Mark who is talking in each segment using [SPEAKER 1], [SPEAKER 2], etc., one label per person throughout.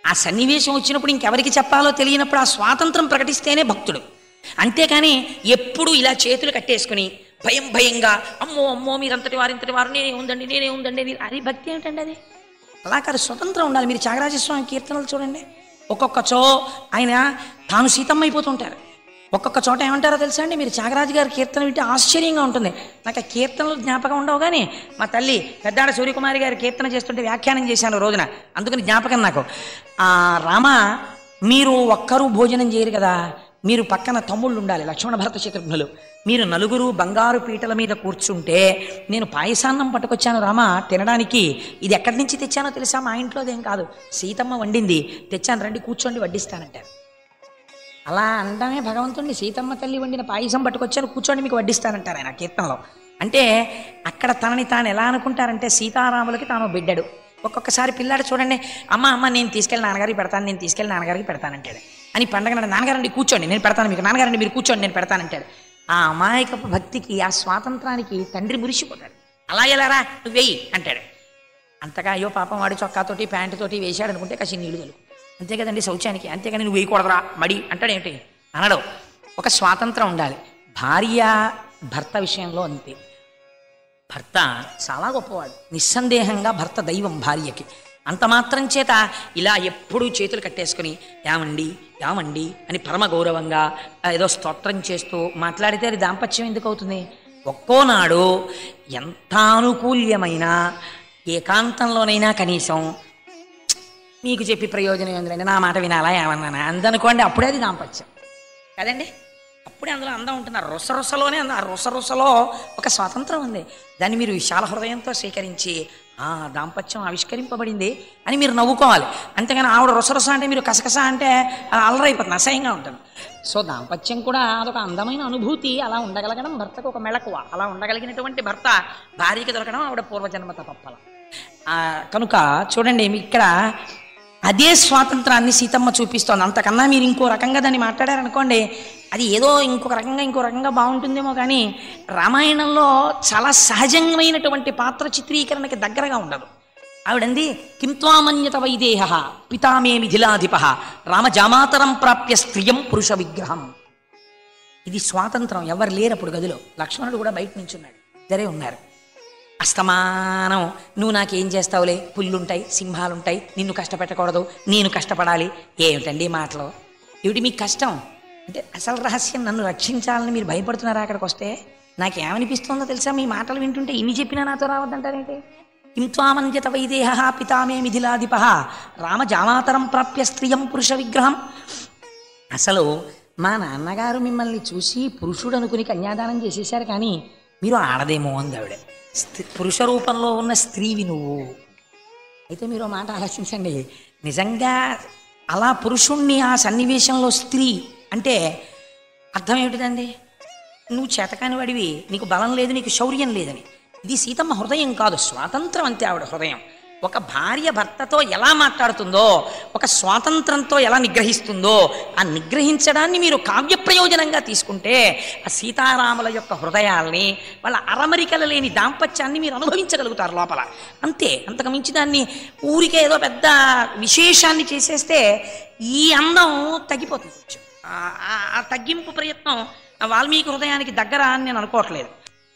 [SPEAKER 1] ఆ సన్నివేశం వచ్చినప్పుడు ఇంకెవరికి చెప్పాలో తెలియనప్పుడు ఆ స్వాతంత్రం ప్రకటిస్తేనే భక్తుడు అంతేకాని ఎప్పుడు ఇలా చేతులు కట్టేసుకుని భయం భయంగా అమ్మో అమ్మో మీరంతటి వారు ఇంతటి వారు నేనే ఉందండి నేనే ఉందండి అని అది భక్తి ఏమిటండి అది అలా కాదు స్వతంత్రం ఉండాలి మీరు త్యాగరాజస్వామి కీర్తనలు చూడండి ఒక్కొక్క చో ఆయన తాను సీతమ్మ అయిపోతుంటారు ఒక్కొక్క చోట ఏమంటారో తెలుసా అండి మీరు త్యాగరాజు గారి కీర్తన వింటే ఆశ్చర్యంగా ఉంటుంది నాకు ఆ కీర్తనలు జ్ఞాపకం ఉండవు కానీ మా తల్లి పెద్దాడ సూర్యకుమారి గారి కీర్తన చేస్తుంటే వ్యాఖ్యానం చేశాను ఓ రోజున అందుకని జ్ఞాపకం నాకు ఆ రామ మీరు ఒక్కరూ భోజనం చేయరు కదా మీరు పక్కన తమ్ముళ్ళు ఉండాలి లక్ష్మణ భరత శత్రుఘ్నులు మీరు నలుగురు బంగారు పీటల మీద కూర్చుంటే నేను పాయసాన్నం పట్టుకొచ్చాను రామా తినడానికి ఇది ఎక్కడి నుంచి తెచ్చానో తెలుసా మా ఇంట్లోదేం కాదు సీతమ్మ వండింది తెచ్చాను రండి కూర్చోండి వడ్డిస్తానంటారు అలా అనడమే భగవంతుడిని సీతమ్మ తల్లి వండిన పాయసం పట్టుకొచ్చాను కూర్చోండి మీకు వడ్డిస్తానంటారు ఆయన కీర్తనలో అంటే అక్కడ తనని తాను ఎలా అనుకుంటారంటే సీతారాములకి తాను బిడ్డడు ఒక్కొక్కసారి పిల్లాడు చూడండి అమ్మ అమ్మ నేను తీసుకెళ్ళి నాన్నగారికి పెడతాను నేను తీసుకెళ్ళి నాన్నగారికి పెడతానంటాడు అని పండగ నాడు, నాన్నగారండి కూర్చోండి నేను పెడతాను మీకు నాన్నగారండి మీరు కూర్చోండి నేను పెడతానంటాడు ఆ అమాయకపు భక్తికి ఆ స్వాతంత్రానికి తండ్రి మురిసిపోతాడు అలా ఎలారా నువ్వు వెయ్యి అంటాడు అంతగా అయ్యో పాపం వాడి చొక్కాతోటి ప్యాంటుతోటి వేశాడు అనుకుంటే కాసి నీళ్లు తెలుగు అంతే కదండి శౌచానికి అంతేగాని నువ్వు వేయకూడదురా మడి అంటాడేమిటి అనడు ఒక స్వాతంత్రం ఉండాలి భార్య భర్త విషయంలో అంతే భర్త చాలా గొప్పవాడు నిస్సందేహంగా భర్త దైవం భార్యకి అంత మాత్రం చేత ఇలా ఎప్పుడూ చేతులు కట్టేసుకుని యామండి యామండి అని పరమ గౌరవంగా ఆ, ఏదో స్తోత్రం చేస్తూ మాట్లాడితే అది దాంపత్యం ఎందుకు అవుతుంది ఒక్కోనాడు ఎంత అనుకూల్యమైన ఏకాంతంలోనైనా కనీసం మీకు చెప్పి ప్రయోజనం ఏంటంటే నా మాట వినాలా ఏమన్నా అందనుకోండి అప్పుడే అది దాంపత్యం కదండి అప్పుడే అందులో అందం ఉంటుంది ఆ రొస రొసలోనే అంద ఆ రొస రొసలో ఒక స్వాతంత్రం ఉంది దాన్ని మీరు విశాల హృదయంతో స్వీకరించి ఆ దాంపత్యం ఆవిష్కరింపబడింది అని మీరు నవ్వుకోవాలి అంతేగాని ఆవిడ రొస రొస అంటే మీరు కసకస అంటే అది అల్లరైపోతుంది అసహ్యంగా ఉంటుంది సో దాంపత్యం కూడా అదొక అందమైన అనుభూతి అలా ఉండగలగడం భర్తకు ఒక మెళకువ అలా ఉండగలిగినటువంటి భర్త భార్యకి దొరకడం ఆవిడ పూర్వజన్మ తప్పల ఆ, కనుక చూడండి మీ ఇక్కడ అదే స్వాతంత్రాన్ని సీతమ్మ చూపిస్తోంది అంతకన్నా మీరు ఇంకో రకంగా దాన్ని మాట్లాడారనుకోండి అది ఏదో ఇంకొక రకంగా ఇంకో రకంగా బాగుంటుందేమో కానీ రామాయణంలో చాలా సహజమైనటువంటి పాత్ర చిత్రీకరణకి దగ్గరగా ఉండదు ఆవిడంది కింత్వామన్యత వైదేహ పితామే మిథిలాధిప రామజామాతరం ప్రాప్య స్త్రియం పురుష విగ్రహం ఇది స్వాతంత్రం ఎవరు లేరు అప్పుడు గదిలో లక్ష్మణుడు కూడా బయట నుంచున్నాడు ఇద్దరే ఉన్నారు అస్తమానం నువ్వు నాకేం చేస్తావులే పుల్లుంటాయి సింహాలుంటాయి నిన్ను కష్టపెట్టకూడదు నేను కష్టపడాలి ఏమిటండి ఈ మాటలు ఏమిటి మీకు కష్టం అంటే అసలు రహస్యం నన్ను రక్షించాలని మీరు భయపడుతున్నారా అక్కడికి వస్తే నాకేమనిపిస్తుందో తెలుసా మీ మాటలు వింటుంటే ఇన్ని చెప్పినా నాతో రావద్దంటారేంటి కిం త్వామంజత వైదేహ పితామే మిథిలాధిప రామ జామాతరం ప్రాప్య స్త్రియం పురుష విగ్రహం అసలు మా నాన్నగారు మిమ్మల్ని చూసి పురుషుడు అనుకుని కన్యాదానం చేసేశారు కానీ మీరు ఆడదేమో అంది ఆవిడ స్త్రీ పురుష రూపంలో ఉన్న స్త్రీవి నువ్వు అయితే మీరు ఓ మాట ఆలోచించండి నిజంగా అలా పురుషుణ్ణి ఆ సన్నివేశంలో స్త్రీ అంటే అర్థం ఏమిటిదండి నువ్వు చేతకాని వాడివి నీకు బలం లేదు నీకు శౌర్యం లేదని ఇది సీతమ్మ హృదయం కాదు స్వాతంత్రం అంతే ఆవిడ హృదయం ఒక భార్య భర్తతో ఎలా మాట్లాడుతుందో ఒక స్వాతంత్రంతో ఎలా నిగ్రహిస్తుందో ఆ నిగ్రహించడాన్ని మీరు కావ్య ప్రయోజనంగా తీసుకుంటే ఆ సీతారాముల యొక్క హృదయాల్ని వాళ్ళ అరమరికల లేని దాంపత్యాన్ని మీరు అనుభవించగలుగుతారు లోపల అంతే అంతకు మించి దాన్ని ఊరికే ఏదో పెద్ద విశేషాన్ని చేసేస్తే ఈ అందం తగ్గిపోతుంది కొంచెం. ఆ- ఆ- ఆ తగ్గింపు ప్రయత్నం ఆ వాల్మీకి హృదయానికి దగ్గర అని నేను అనుకోవట్లేదు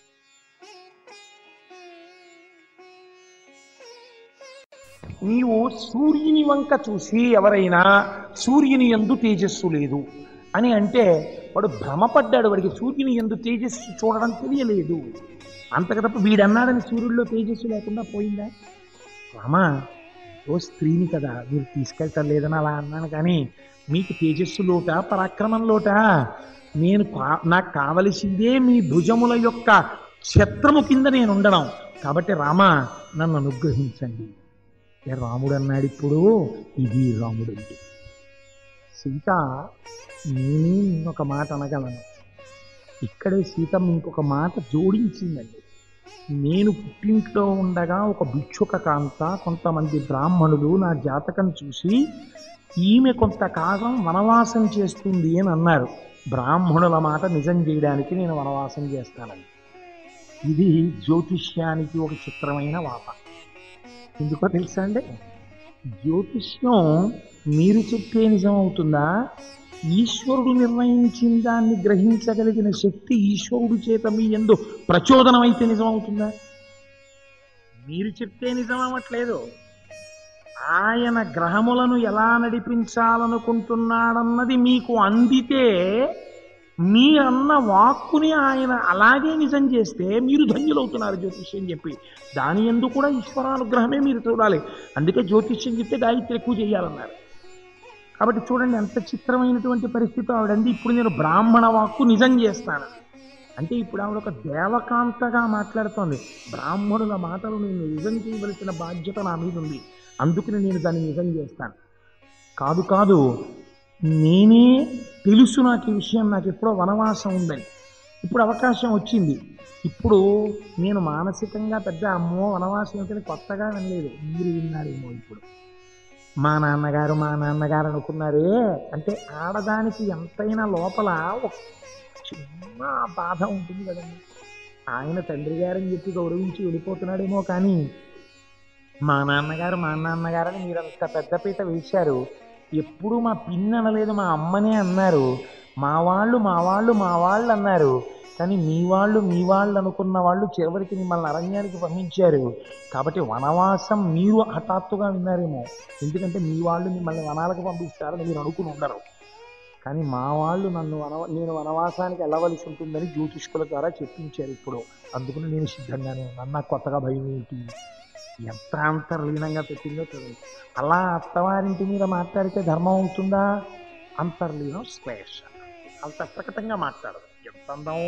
[SPEAKER 2] నీవు సూర్యుని వంక చూసి ఎవరైనా సూర్యుని ఎందు తేజస్సు లేదు అని అంటే వాడు భ్రమపడ్డాడు వాడికి సూర్యుని ఎందు తేజస్సు చూడడం తెలియలేదు అంతకు తప్ప వీడన్నాడని సూర్యుడిలో తేజస్సు లేకుండా పోయిందా రామా ఓ స్త్రీని కదా మీరు తీసుకెళ్తారు లేదని అలా అన్నాను కానీ మీకు తేజస్సు లోట పరాక్రమం లోట నేను కా- నాకు కావలసిందే మీ భుజముల యొక్క ఛత్రము కింద నేను ఉండడం కాబట్టి రామా నన్ను అనుగ్రహించండి ఏ రాముడు అన్నాడు ఇప్పుడు ఇది రాముడు అంటే సీత నేనే ఒక మాట అనగలను ఇక్కడే సీతమ్మ ఇంకొక మాట జోడించిందండి నేను పుట్టింట్లో ఉండగా ఒక భిక్షుక కాంత కొంతమంది బ్రాహ్మణులు నా జాతకం చూసి ఈమె కొంతకాలం వనవాసం చేస్తుంది అని అన్నారు బ్రాహ్మణుల మాట నిజం చేయడానికి నేను వనవాసం చేస్తానని ఇది జ్యోతిష్యానికి ఒక చిత్రమైన వాత ఎందుకో తెలుసా అండి జ్యోతిష్యం మీరు చెప్తే నిజం అవుతుందా ఈశ్వరుడు నిర్ణయించిన దాన్ని గ్రహించగలిగిన శక్తి ఈశ్వరుడు చేత మీ ఎందు ప్రచోదనమైతే నిజం అవుతుందా మీరు చెప్తే నిజం అవ్వట్లేదు ఆయన గ్రహములను ఎలా నడిపించాలనుకుంటున్నాడన్నది మీకు అందితే మీ అన్న వాక్కుని ఆయన అలాగే నిజం చేస్తే మీరు ధన్యులవుతున్నారు జ్యోతిష్యం చెప్పి దాని ఎందు కూడా ఈశ్వరానుగ్రహమే మీరు చూడాలి అందుకే జ్యోతిష్యం చెప్తే గాయత్రి ఎక్కువ చేయాలన్నారు కాబట్టి చూడండి ఎంత చిత్రమైనటువంటి పరిస్థితి ఆవిడంది ఇప్పుడు నేను బ్రాహ్మణ వాక్కు నిజం చేస్తాను అంటే ఇప్పుడు ఆవిడ ఒక దేవకాంతగా మాట్లాడుతోంది బ్రాహ్మణుల మాటలు నేను నిజం చేయవలసిన బాధ్యత నా మీద ఉంది అందుకని నేను దాన్ని నిజం చేస్తాను కాదు కాదు నేనే తెలుసు నాకు ఈ విషయం నాకు ఎప్పుడో వనవాసం ఉందని ఇప్పుడు అవకాశం వచ్చింది ఇప్పుడు నేను మానసికంగా పెద్ద అమ్మో వనవాసం ఏమిటని కొత్తగా వినలేదు మీరు విన్నారేమో ఇప్పుడు మా నాన్నగారు మా నాన్నగారు అనుకున్నారే అంటే ఆడదానికి ఎంతైనా లోపల ఒక చిన్న బాధ ఉంటుంది కదండి ఆయన తండ్రి గారని చెప్పి గౌరవించి వెళ్ళిపోతున్నాడేమో కానీ మా నాన్నగారు మా నాన్నగారని మీరు అంత పెద్దపీట వేశారు ఎప్పుడు మా పిన్ని అనలేదు మా అమ్మనే అన్నారు మా వాళ్ళు మా వాళ్ళు మా వాళ్ళు అన్నారు కానీ మీ వాళ్ళు మీ వాళ్ళు అనుకున్న వాళ్ళు చివరికి మిమ్మల్ని అరణ్యానికి పంపించారు కాబట్టి వనవాసం మీరు హఠాత్తుగా విన్నారేమో ఎందుకంటే మీ వాళ్ళు మిమ్మల్ని వనాలకు పంపిస్తారని మీరు అనుకుని ఉండరు కానీ మా వాళ్ళు నన్ను వన నేను వనవాసానికి వెళ్ళవలసి ఉంటుందని జ్యోతిష్కుల ద్వారా చెప్పించారు ఇప్పుడు అందుకని నేను సిద్ధంగానే ఉన్నాను నాకు కొత్తగా భయం ఏంటి ఎంత అంతర్లీనంగా పెట్టిందో చూడండి అలా అత్తవారింటి మీద మాట్లాడితే ధర్మం అవుతుందా అంతర్లీనం శ్లేష అంత ప్రకటంగా మాట్లాడదు ఎంత అందమో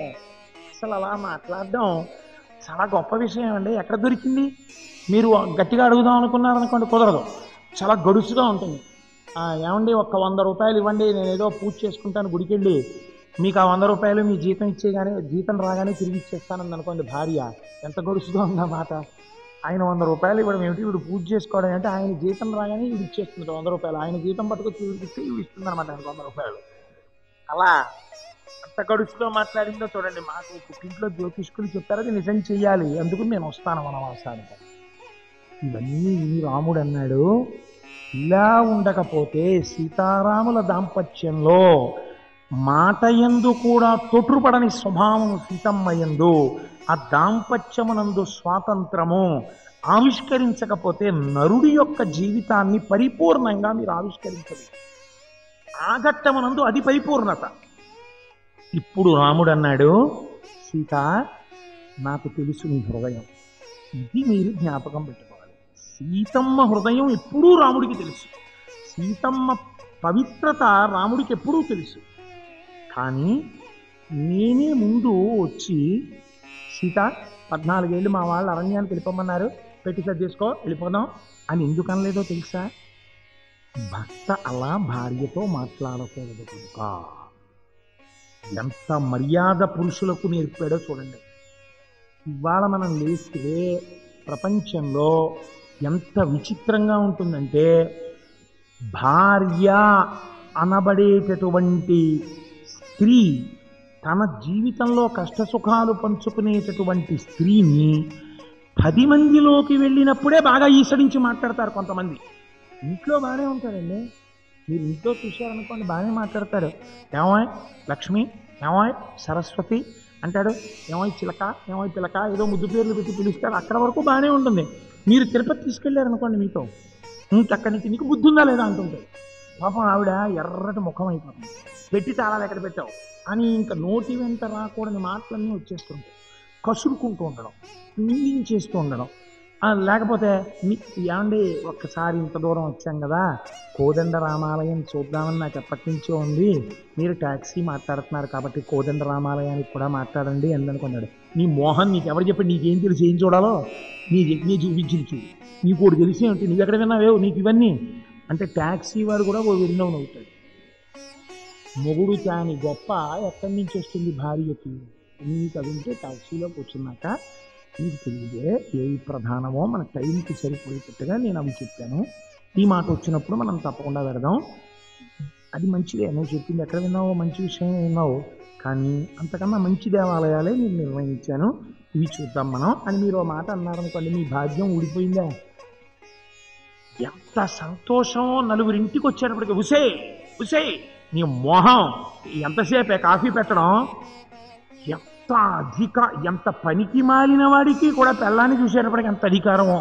[SPEAKER 2] అసలు అలా మాట్లాడడం చాలా గొప్ప విషయం అండి ఎక్కడ దొరికింది మీరు గట్టిగా అడుగుదాం అనుకున్నారనుకోండి కుదరదు చాలా గడుసుగా ఉంటుంది "ఆ, ఏమండి ఒక్క వంద రూపాయలు ఇవ్వండి నేను ఏదో పూజ చేసుకుంటాను గుడికి వెళ్ళి మీకు ఆ వంద రూపాయలు మీ జీతం ఇచ్చేగానే జీతం రాగానే తిరిగి ఇచ్చేస్తానని అనుకోండి భార్య ఎంత గడుసుగా ఉందా మాట ఆయన వంద రూపాయలు ఇవ్వడం ఏమిటి వీడు పూజ చేసుకోవడం అంటే ఆయన జీతం రాగానే వీడు ఇచ్చేస్తుంది వంద రూపాయలు ఆయన జీతం పట్టుకొచ్చి వీడికి ఇస్తే వీడు ఇస్తుంది అనమాట ఆయనకు వంద రూపాయలు అలా అంత గడుసులో మాట్లాడిందో చూడండి మాకు పుట్టింట్లో జ్యోతిష్కులు చెప్పారు అది నిజం చెయ్యాలి అందుకు నేను వస్తాను వనవాసానికి ఇవన్నీ ఈ రాముడు అన్నాడు ఇలా ఉండకపోతే సీతారాముల దాంపత్యంలో మాట యందు కూడా తొట్టుపడని స్వభావం సీతమ్మయందు ఆ దాంపత్యమునందు స్వాతంత్రము ఆవిష్కరించకపోతే నరుడి యొక్క జీవితాన్ని పరిపూర్ణంగా మీరు ఆవిష్కరించదు ఆ ఘట్టమునందు అది పరిపూర్ణత ఇప్పుడు రాముడు అన్నాడు సీత నాకు తెలుసు నీ హృదయం ఇది మీరు జ్ఞాపకం పెట్టుకోవాలి సీతమ్మ హృదయం ఎప్పుడూ రాముడికి తెలుసు సీతమ్మ పవిత్రత రాముడికి ఎప్పుడూ తెలుసు కానీ నేనే ముందు వచ్చి సీత పద్నాలుగేళ్ళు మా వాళ్ళు అరణ్యానికి వెళ్ళిపోమన్నారు పెట్టి సర్దేసుకో వెళ్ళిపోదాం అని ఎందుకు అనలేదో తెలుసా భర్త అలా భార్యతో మాట్లాడకూడదు కనుక ఎంత మర్యాద పురుషులకు నేర్పాడో చూడండి ఇవాళ మనం లేస్తే ప్రపంచంలో ఎంత విచిత్రంగా ఉంటుందంటే భార్య అనబడేటటువంటి స్త్రీ తన జీవితంలో కష్టసుఖాలు పంచుకునేటటువంటి స్త్రీని పది మందిలోకి వెళ్ళినప్పుడే బాగా ఈసడించి మాట్లాడతారు కొంతమంది ఇంట్లో బాగానే ఉంటారండి మీరు ఇంట్లో చూశారనుకోండి బాగానే మాట్లాడతారు ఏమాయ్ లక్ష్మి ఏమాయ్ సరస్వతి అంటాడు ఏమాయ్ చిలక ఏమాయ్ పిలక ఏదో ముద్దు పేర్లు పెట్టి పిలుస్తాడు అక్కడ వరకు బాగానే ఉంటుంది మీరు తిరుపతి తీసుకెళ్ళారనుకోండి మీతో ఇంకక్కడి నుంచి నీకు బుద్ధి ఉందా లేదా అంటుంటాడు పాపం ఆవిడ ఎర్రటి ముఖం అయిపోతుంది పెట్టి తాళాలు ఎక్కడ పెట్టావు అని ఇంకా నోటి వెంట రాకూడని మాటలన్నీ వచ్చేస్తుంటాయి కసురుకుంటూ ఉండడం నిందించేస్తూ ఉండడం ఆ, లేకపోతే మీ ఏమండి ఒక్కసారి ఇంత దూరం వచ్చాం కదా కోదండ రామాలయం చూద్దామని నాకు ఎప్పటి నుంచో ఉంది మీరు ట్యాక్సీ మాట్లాడుతున్నారు కాబట్టి కోదండ రామాలయానికి కూడా మాట్లాడండి అందనుకున్నాడు నీ మోహన్ నీకు ఎవరు చెప్పి నీకేం తెలిసి ఏం చూడాలో నీ నీ చూపించింది చూడు నీకు కూడా తెలిసి ఏంటి నువ్వు ఎక్కడ విన్నావేవు నీకు ఇవన్నీ అంటే ట్యాక్సీ వాడు కూడా ఓ విన్నవం అవుతాడు మొగుడు కాని గొప్ప ఎక్కడి నుంచి వస్తుంది భార్యకి నీకు అది ఉంటే టాక్సీలో కూర్చున్నాక నీకు తెలియదే ఏవి ప్రధానమో మన టైంకి సరిపోయేటట్టుగా నేను అవి చెప్పాను ఈ మాట వచ్చినప్పుడు మనం తప్పకుండా పెడదాం అది మంచిదే నువ్వు చెప్పింది ఎక్కడ విన్నావో మంచి విషయం విన్నావు కానీ అంతకన్నా మంచి దేవాలయాలే నేను నిర్వహించాను ఇవి చూద్దాం మనం అని మీరు ఓ మాట అన్నారనుకోండి మీ భాగ్యం ఊడిపోయిందా ఎంత సంతోషం నలుగురింటికి వచ్చేటప్పటికి ఉసే ఉసే నీ మొహం ఎంతసేపే కాఫీ పెట్టడం ఎంత అధిక ఎంత పనికి మాలిన వాడికి కూడా పెళ్ళాన్ని చూసేటప్పటికి ఎంత అధికారమో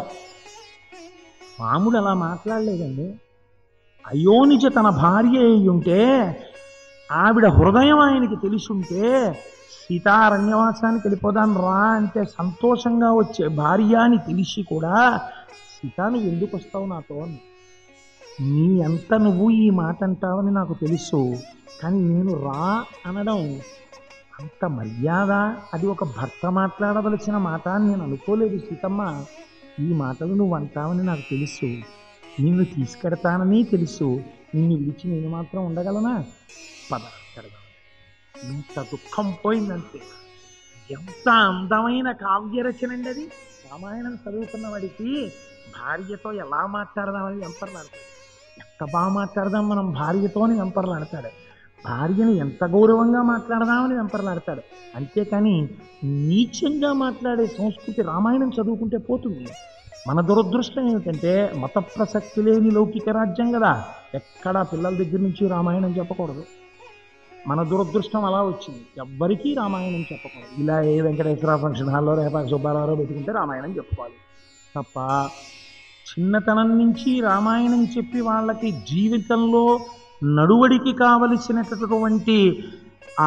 [SPEAKER 2] రాముడు అలా మాట్లాడలేదండి అయోనిజ తన భార్య అయి ఉంటే ఆవిడ హృదయం ఆయనకి తెలుసుంటే సీతారణ్యవాసానికి వెళ్ళిపోదాం రా అంటే సంతోషంగా వచ్చే భార్య అని తెలిసి కూడా సీత నువ్వు ఎందుకు వస్తావు నాతో అని. నీ అంత నువ్వు ఈ మాట అంటావని నాకు తెలుసు కానీ నేను రా అనడం అంత మర్యాద అది ఒక భర్త మాట్లాడవలసిన మాట అని నేను అనుకోలేదు సీతమ్మ ఈ మాటలు నువ్వు అంటావని నాకు తెలుసు నిన్ను తీసుకెడతానని తెలుసు నిన్ను విడిచి నేను మాత్రం ఉండగలనా పద కడదాం ఇంత దుఃఖం పోయిందంతే ఎంత అందమైన కావ్య రచన అండి అది రామాయణం చదువుతున్న వాడికి భార్యతో ఎలా మాట్లాడదామని వెంపర్లాడతాడు ఎంత బాగా మాట్లాడదాం మనం భార్యతో అని వెంపర్లాడతాడు భార్యని ఎంత గౌరవంగా మాట్లాడదామని వెంపర్లాడతాడు అంతేకాని నీచంగా మాట్లాడే సంస్కృతి రామాయణం చదువుకుంటే పోతుంది మన దురదృష్టం ఏమిటంటే మత ప్రసక్తి లేని లౌకిక రాజ్యం కదా ఎక్కడా పిల్లల దగ్గర నుంచి రామాయణం చెప్పకూడదు మన దురదృష్టం అలా వచ్చింది ఎవ్వరికీ రామాయణం చెప్పకూడదు ఇలా ఏ వెంకటేశ్వర ఫంక్షన్ హాల్లో రేపాకి సుబ్బారావు పెట్టుకుంటే రామాయణం చెప్పుకోవాలి తప్ప చిన్నతనం నుంచి రామాయణం చెప్పి వాళ్ళకి జీవితంలో నడువడికి కావలసినటువంటి ఆ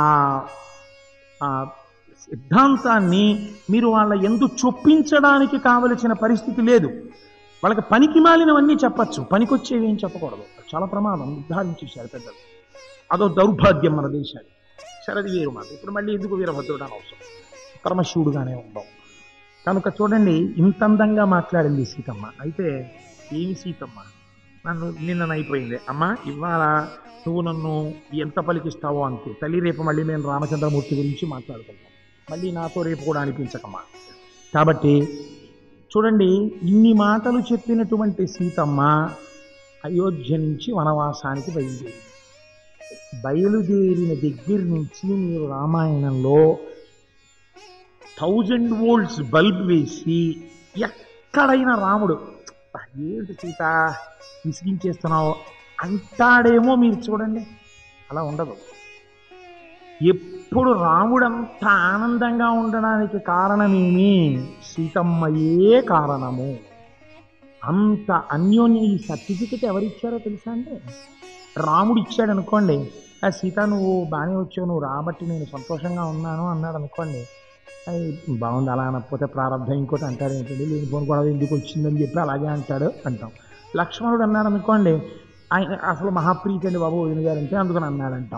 [SPEAKER 2] ఆ సిద్ధాంతాన్ని మీరు వాళ్ళ ఎందు చొప్పించడానికి కావలసిన పరిస్థితి లేదు వాళ్ళకి పనికి మాలినవన్నీ చెప్పచ్చు పనికొచ్చేవి ఏం చెప్పకూడదు చాలా ప్రమాదం నిర్ధారించేశారు పెద్దలు అదో దౌర్భాగ్యం మన దేశానికి సరే అది వేరు మాట ఇప్పుడు మళ్ళీ ఎందుకు వీరభద్రుడు అని అవసరం పరమశివుడుగానే ఉందాం కనుక చూడండి ఇంత అందంగా మాట్లాడింది సీతమ్మ అయితే ఏమి సీతమ్మ నన్ను నిన్న అయిపోయింది అమ్మ ఇవాళ నువ్వు నన్ను ఎంత పలికిస్తావో అంతే తల్లి రేపు మళ్ళీ నేను రామచంద్రమూర్తి గురించి మాట్లాడుకుంటాం మళ్ళీ నాతో రేపు కూడా అనిపించకమ్మా కాబట్టి చూడండి ఇన్ని మాటలు చెప్పినటువంటి సీతమ్మ అయోధ్య నుంచి వనవాసానికి బయలుదేరి బయలుదేరిన దగ్గర నుంచి మీరు రామాయణంలో థౌజండ్ వోల్ట్స్ బల్బ్ వేసి ఎక్కడైనా రాముడు "ఆ, ఏంటి సీత విసిగించేస్తున్నావు అంటాడేమో మీరు చూడండి అలా ఉండదు ఎప్పుడు రాముడంత ఆనందంగా ఉండడానికి కారణమేమి సీతమ్మయే కారణము అంత అన్యోన్య ఈ సర్టిఫికెట్ ఎవరిచ్చారో తెలుసా అండి రాముడు ఇచ్చాడు అనుకోండి "ఆ, సీత నువ్వు బాగానే వచ్చావు నువ్వు రాబట్టి నేను సంతోషంగా ఉన్నాను అన్నాడు అనుకోండి "అయ్, బాగుంది అలా అనకపోతే ప్రారంభం ఇంకోటి అంటాడు ఏంటండి లేని ఫోన్ కూడా ఎందుకు వచ్చిందని చెప్పి అలాగే అంటాడు అంటాం లక్ష్మణుడు అన్నాడు అనుకోండి ఆయన అసలు మహాప్రీతి అండి బాబు వదిన గారు అంటే అందుకని అన్నాడు అంటాం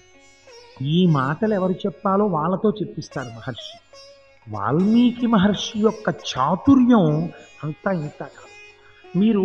[SPEAKER 2] ఈ మాటలు ఎవరు చెప్పాలో వాళ్ళతో చెప్పిస్తారు మహర్షి వాల్మీకి మహర్షి యొక్క చాతుర్యం అంతా ఇంత కాదు మీరు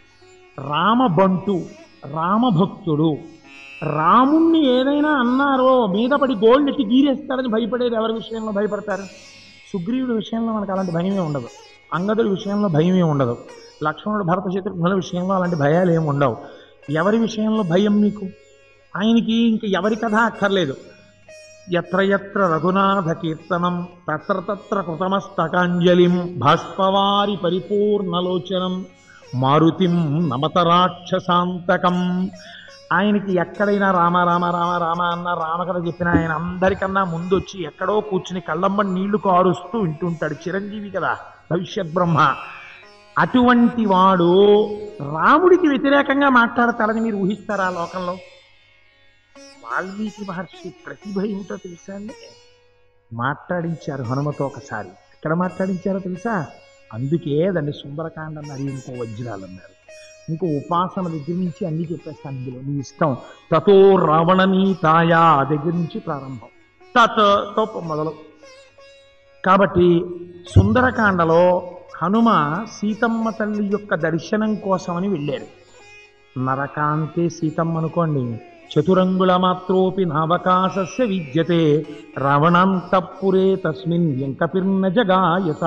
[SPEAKER 2] రామబంటు రామభక్తుడు రాముణ్ణి ఏదైనా అన్నారో మీద పడి గోల్డ్ ఎట్టి గీరేస్తాడని భయపడేది ఎవరి విషయంలో భయపడతారు సుగ్రీవుడి విషయంలో మనకు అలాంటి భయమే ఉండదు అంగదుడి విషయంలో భయమే ఉండదు లక్ష్మణుడు భరత శత్రుఘ్నుల విషయంలో అలాంటి భయాలు ఏమి ఉండవు ఎవరి విషయంలో భయం మీకు ఆయనకి ఇంక ఎవరి కథ అక్కర్లేదు ఎత్ర ఎత్ర రఘునాథ కీర్తనం తత్ర తత్ర కృతమస్తకాంజలిం భాష్పవారి పరిపూర్ణలోచనం మారుతిం నమత రాక్షసాంతకం ఆయనకి ఎక్కడైనా రామ రామ రామ రామ అన్న రామకథ చెప్పిన ఆయన అందరికన్నా ముందు వచ్చి ఎక్కడో కూర్చుని కళ్ళమ్మ నీళ్లు కారుస్తూ వింటుంటాడు చిరంజీవి కదా భవిష్యత్ బ్రహ్మ అటువంటి వాడు రాముడికి వ్యతిరేకంగా మాట్లాడతాడని మీరు ఊహిస్తారా ఆ లోకంలో వాల్మీకి మహర్షి ప్రతిభ ఏమిటో తెలుసా అండి మాట్లాడించారు హనుమతో ఒకసారి ఎక్కడ మాట్లాడించారో తెలుసా అందుకే దాన్ని సుందరకాండ అన్నారు ఇంకో వజ్రాలు అన్నారు ఇంకో ఉపాసన దగ్గర నుంచి అన్ని చెప్పేస్తాను ఇందులో నీ ఇష్టం తతో రావణ నీతాయా దగ్గర నుంచి ప్రారంభం తత్ తో మొదలు కాబట్టి సుందరకాండలో హనుమ సీతమ్మ తల్లి యొక్క దర్శనం కోసమని వెళ్ళారు నరకాంతే సీతమ్మ అనుకోండి చతురంగుళ మాత్రోపి నావకాశస్య విద్యతే రావణాంతపురే తస్మిన్ ఎంకపిర్న జగాయస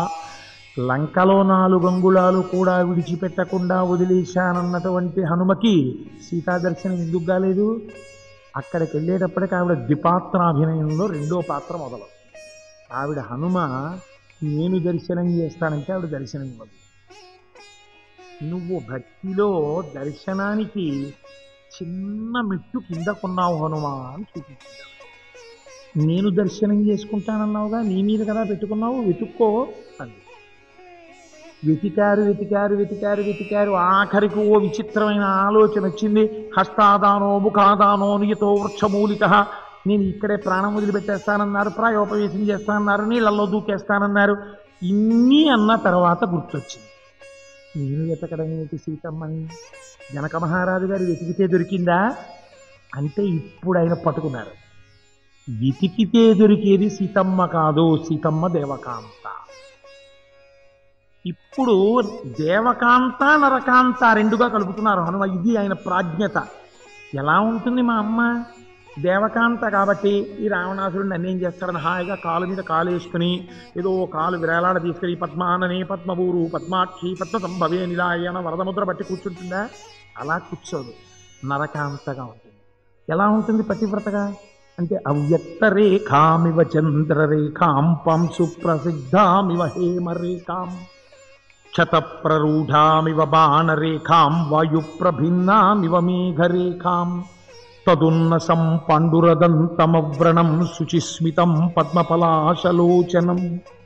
[SPEAKER 2] లంకలో నాలుగు అంగుళాలు కూడా విడిచిపెట్టకుండా వదిలేశానన్నటువంటి హనుమకి సీతా దర్శనం ఎందుకు కాలేదు అక్కడికి వెళ్ళేటప్పటికి ఆవిడ ద్విపాత్రాభినయంలో రెండో పాత్ర మొదలు ఆవిడ హనుమ నేను దర్శనం చేస్తానంటే ఆవిడ దర్శనం ఇవ్వదు నువ్వు భక్తిలో దర్శనానికి చిన్న మెట్టు కిందకున్నావు హనుమా అని చూపించాడు నేను దర్శనం చేసుకుంటానన్నావుగా నీ మీద కదా పెట్టుకున్నావు వెతుక్కో అంది వెతికారు వెతికారు వెతికారు వెతికారు ఆఖరికి ఓ విచిత్రమైన ఆలోచన వచ్చింది హస్తాదానో ముఖాదానో నియతో వృక్షమూలిక నేను ఇక్కడే ప్రాణం వదిలిపెట్టేస్తానన్నారు ప్రాయోపవేశం చేస్తానన్నారు నీళ్ళల్లో దూకేస్తానన్నారు ఇన్ని అన్న తర్వాత గుర్తొచ్చింది నేను వెతకడం ఏంటి సీతమ్మని జనక మహారాజు గారు వెతికితే దొరికిందా అంటే ఇప్పుడు ఆయన పట్టుకున్నారు వెతికితే దొరికేది సీతమ్మ కాదు సీతమ్మ దేవకాంత ఇప్పుడు దేవకాంత నరకాంత రెండుగా కలుపుతున్నారు హనుమ ఇది ఆయన ప్రాజ్ఞత ఎలా ఉంటుంది మా అమ్మ దేవకాంత కాబట్టి ఈ రావణాసురుడు నన్ను ఏం చేస్తాడని హాయిగా కాలు మీద కాలు వేసుకుని ఏదో ఓ కాలు విరాలాడ తీసుకుని పద్మాననే పద్మబూరు పద్మాక్షి పద్మ సంభవే నిలాయన వరదముద్ర పట్టి కూర్చుంటుందా అలా కూర్చోదు నరకాంతగా ఉంటుంది ఎలా ఉంటుంది పతివ్రతగా అంటే అవ్యక్త రేఖామివ చంద్రరేఖాం పంసు ప్రసిద్ధామివ హేమరేఖాం క్షతప్రరూఢామివ బాణరేఖాం వాయుప్రభిన్నామివ మేఘరేఖాం తదున్నసం పాండురదంతమవ్రణం శుచిస్మితం పద్మపలాశలోచనం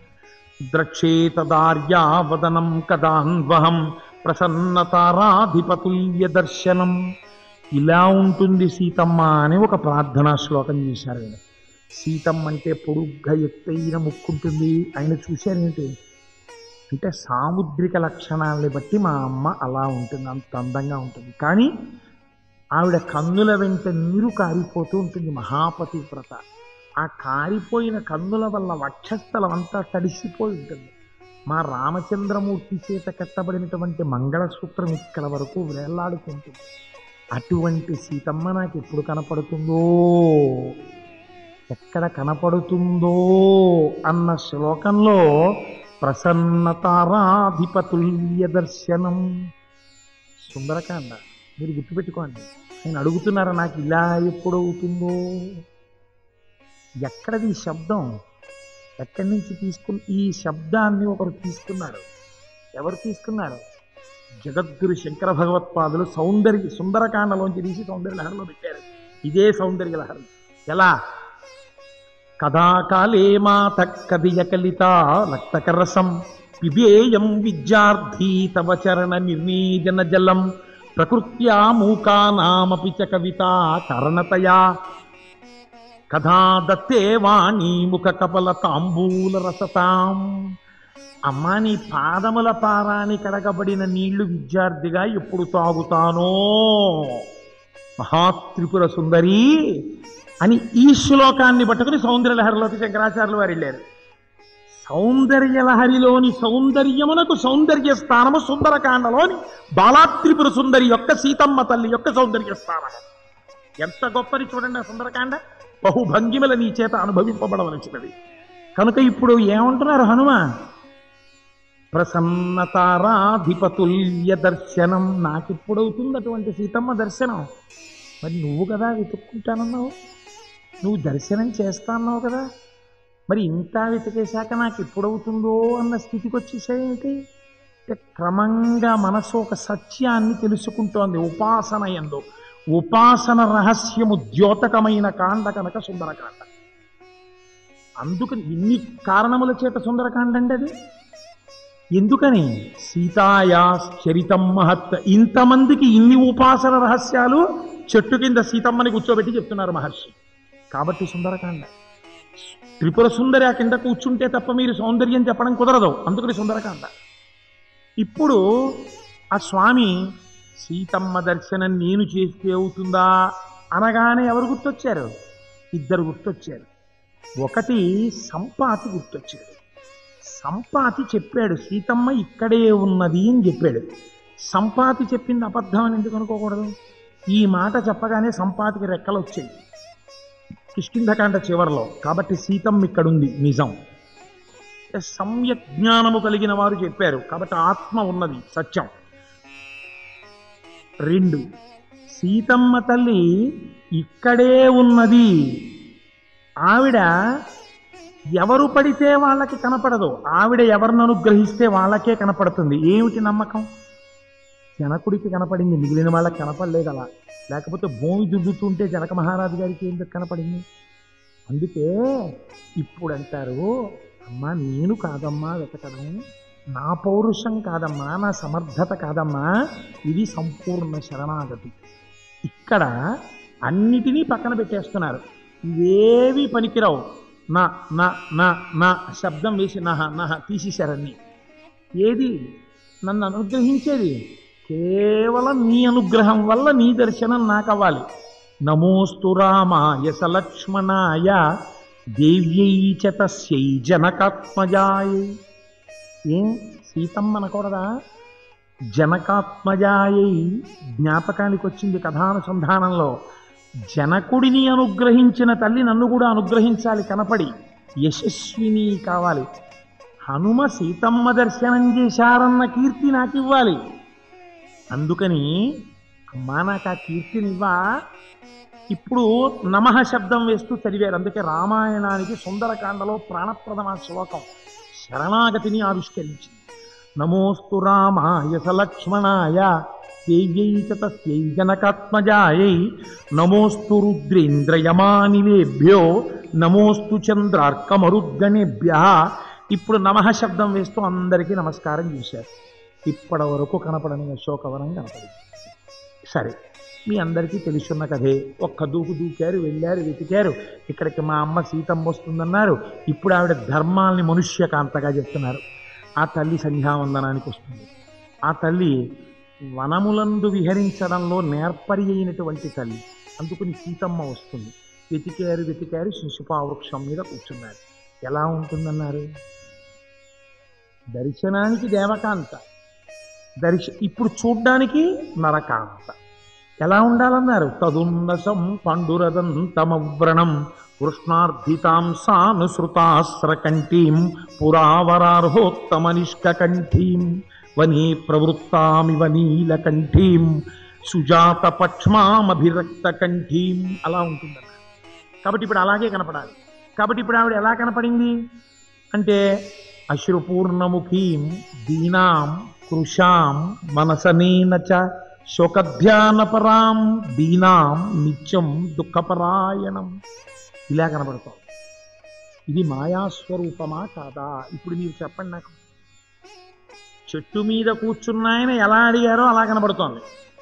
[SPEAKER 2] ద్రక్షేతదార్యావదనం కదాన్వహం ప్రసన్నతారాధిపతుల్య దర్శనం ఇలా ఉంటుంది సీతమ్మ అని ఒక ప్రార్థనా శ్లోకం చేశారు ఆయన సీతమ్మ అంటే పొడుగ్గా ఎత్తైన ముక్కుంటుంది ఆయన చూశారేంటి అంటే సాముద్రిక లక్షణాలని బట్టి మా అమ్మ అలా ఉంటుంది అంత అందంగా ఉంటుంది కానీ ఆవిడ కన్నుల వెంట నీరు కారిపోతూ ఉంటుంది మహాపతివ్రత ఆ కారిపోయిన కన్నుల వల్ల వక్షస్థలం అంతా తడిసిపోయి ఉంటుంది మా రామచంద్రమూర్తి చేత కట్టబడినటువంటి మంగళసూత్రం ఇక్కడ వరకు వేలాడుతుంటుంది అటువంటి సీతమ్మ నాకు ఎప్పుడు కనపడుతుందో ఎక్కడ కనపడుతుందో అన్న శ్లోకంలో ప్రసన్నతారాధిపతుల్య దర్శనం సుందరకాండ మీరు గుర్తుపెట్టుకోండి నేను అడుగుతున్నారా నాకు ఇలా ఎప్పుడు అవుతుందో ఎక్కడది ఈ శబ్దం ఎక్కడి నుంచి తీసుకు ఈ శబ్దాన్ని ఒకరు తీసుకున్నారు ఎవరు తీసుకున్నారు జగద్గురు శంకర భగవత్పాదులు సౌందర్య సుందరకాండలోంచి తీసి సౌందర్య లహరిలో పెట్టారు ఇదే సౌందర్య లహరి ఎలా కథాకాలే మాత కదియ కలిత రక్తకరసం పిబేయం విద్యార్థి తవ చరణ నిర్మీజన జలం ప్రకృత్యా మూకానామపి చ కవిత కారణతయా కథా దత్తే వాణి ముఖ కపల తాంబూల రసతాం అమ్మా నీ పాదముల పారాని కడగబడిన నీళ్లు విద్యార్థిగా ఎప్పుడు తాగుతానో మహాత్రిపుర సుందరి అని ఈ శ్లోకాన్ని పట్టుకుని సౌందర్యలహరిలోకి శంకరాచార్యులు వారు వెళ్ళారు సౌందర్యలహరిలోని సౌందర్యమునకు సౌందర్య స్థానము సుందరకాండలోని బాలాత్రిపుర సుందరి యొక్క సీతమ్మ తల్లి యొక్క సౌందర్య స్థానము ఎంత గొప్పది చూడండి ఆ సుందరకాండ బహుభంగిమల నీ చేత అనుభవింపబడవలసినది కనుక ఇప్పుడు ఏమంటున్నారు హనుమ ప్రసన్నతారాధిపతుల్య దర్శనం నాకెప్పుడవుతుంది అటువంటి సీతమ్మ దర్శనం మరి నువ్వు కదా వెతుక్కుంటానన్నావు నువ్వు దర్శనం చేస్తాన్నావు కదా మరి ఇంత వెతికేశాక నాకు ఎప్పుడవుతుందో అన్న స్థితికి వచ్చేసేమిటి అంటే క్రమంగా మనసు ఒక సత్యాన్ని తెలుసుకుంటోంది ఉపాసన ఎందు ఉపాసన రహస్యము ద్యోతకమైన కాండ కనుక సుందరకాండ అందుకని ఇన్ని కారణముల చేత సుందరకాండ అండి అది ఎందుకని సీతాయా చరితం మహత్ ఇంతమందికి ఇన్ని ఉపాసన రహస్యాలు చెట్టు కింద సీతమ్మని కూర్చోబెట్టి చెప్తున్నారు మహర్షి కాబట్టి సుందరకాండ త్రిపుర సుందరి ఆ కింద కూర్చుంటే తప్ప మీరు సౌందర్యం చెప్పడం కుదరదు అందుకని సుందరకాండ ఇప్పుడు ఆ స్వామి సీతమ్మ దర్శనం నేను చేస్తే అవుతుందా అనగానే ఎవరు గుర్తొచ్చారు ఇద్దరు గుర్తొచ్చారు ఒకటి సంపాతి గుర్తొచ్చాడు సంపాతి చెప్పాడు సీతమ్మ ఇక్కడే ఉన్నది అని చెప్పాడు సంపాతి చెప్పింది అబద్ధం అని ఎందుకు అనుకోకూడదు ఈ మాట చెప్పగానే సంపాతికి రెక్కలు వచ్చాయి కిష్కింధకాండ చివరిలో కాబట్టి సీతమ్మ ఇక్కడుంది నిజం సమ్యక్ జ్ఞానము కలిగిన వారు చెప్పారు కాబట్టి ఆత్మ ఉన్నది సత్యం రెండు సీతమ్మ తల్లి ఇక్కడే ఉన్నది ఆవిడ ఎవరు పడితే వాళ్ళకి కనపడదు ఆవిడ ఎవరిని అనుగ్రహిస్తే వాళ్ళకే కనపడుతుంది ఏమిటి నమ్మకం జనకుడికి కనపడింది మిగిలిన వాళ్ళకి కనపడలేదు అలా లేకపోతే భూమి దుద్దుతుంటే జనక మహారాజు గారికి ఎందుకు కనపడింది అందుకే ఇప్పుడు అంటారు అమ్మా నేను కాదమ్మా వెతకడం నా పౌరుషం కాదమ్మా నా సమర్థత కాదమ్మా ఇది సంపూర్ణ శరణాగతి ఇక్కడ అన్నిటినీ పక్కన పెట్టేస్తున్నారు ఇవేవి పనికిరావు నా నా నా నా శబ్దం వేసి నహ నహ తీసేశారన్ని ఏది నన్ను అనుగ్రహించేది కేవలం నీ అనుగ్రహం వల్ల నీ దర్శనం నాకు అవ్వాలి నమోస్తు రామాయ సలక్ష్మణాయ దేవ్యై చ తస్యై జనకాత్మజాయ ఏం సీతమ్మ అనకూడదా జనకాత్మజాయై జ్ఞాపకానికి వచ్చింది కథానుసంధానంలో జనకుడిని అనుగ్రహించిన తల్లి నన్ను కూడా అనుగ్రహించాలి కనపడి యశస్విని కావాలి హనుమ సీతమ్మ దర్శనం చేశారన్న కీర్తి నాకు ఇవ్వాలి అందుకని అమ్మా నాకు ఆ కీర్తినివ్వా ఇప్పుడు నమః శబ్దం వేస్తూ చదివారు అందుకే రామాయణానికి సుందరకాండలో ప్రాణప్రదమ శ్లోకం శరణాగతిని ఆవిష్కరించింది నమోస్తు రామాయ సలక్ష్మణాయ దేవ్యై చ తస్యై జనకాత్మజాయై నమోస్తు రుద్రేంద్రయమానిలేభ్యో నమోస్తు చంద్రార్కమరుద్గణేభ్య ఇప్పుడు నమః శబ్దం వేస్తూ అందరికీ నమస్కారం చేశారు ఇప్పటి వరకు కనపడని అశోకవనం కనపడింది సరే మీ అందరికీ తెలుసున్న కథే ఒక్క దూకు దూకారు వెళ్ళారు వెతికారు ఇక్కడికి మా అమ్మ సీతమ్మ వస్తుందన్నారు ఇప్పుడు ఆవిడ ధర్మాల్ని మనుష్యకాంతగా చెప్తున్నారు ఆ తల్లి సంధ్యావందనానికి వస్తుంది ఆ తల్లి వనములందు విహరించడంలో నేర్పరి అయినటువంటి తల్లి అందుకుని సీతమ్మ వస్తుంది వెతికారు వెతికారు శిశుపా వృక్షం మీద కూర్చున్నారు ఎలా ఉంటుందన్నారు దర్శనానికి దేవకాంత దర్శ ఇప్పుడు చూడ్డానికి నరకాంత ఎలా ఉండాలన్నారు తదున్నసం పండురదంతమవ్రణం కృష్ణార్ధితాం సానుసృతాస్రకంఠీం పురావరార్హోత్తమనిష్కంఠీం వనే ప్రవృత్తామివ నీలకంఠీం సుజాత పక్ష్మామభిరక్త కంఠీం అలా ఉంటుందన్నారు కాబట్టి ఇప్పుడు అలాగే కనపడాలి కాబట్టి ఇప్పుడు ఆవిడ ఎలా కనపడింది అంటే అశ్రుపూర్ణముఖీం దీనాం కృషాం మనసనేన చ శోకధ్యానపరాం దీనాం నిత్యం దుఃఖపరాయణం ఇలా కనబడుతోంది ఇది మాయాస్వరూపమా కాదా ఇప్పుడు మీరు చెప్పండి నాకు చెట్టు మీద కూర్చున్న ఆయన ఎలా అడిగారో అలా కనబడుతోంది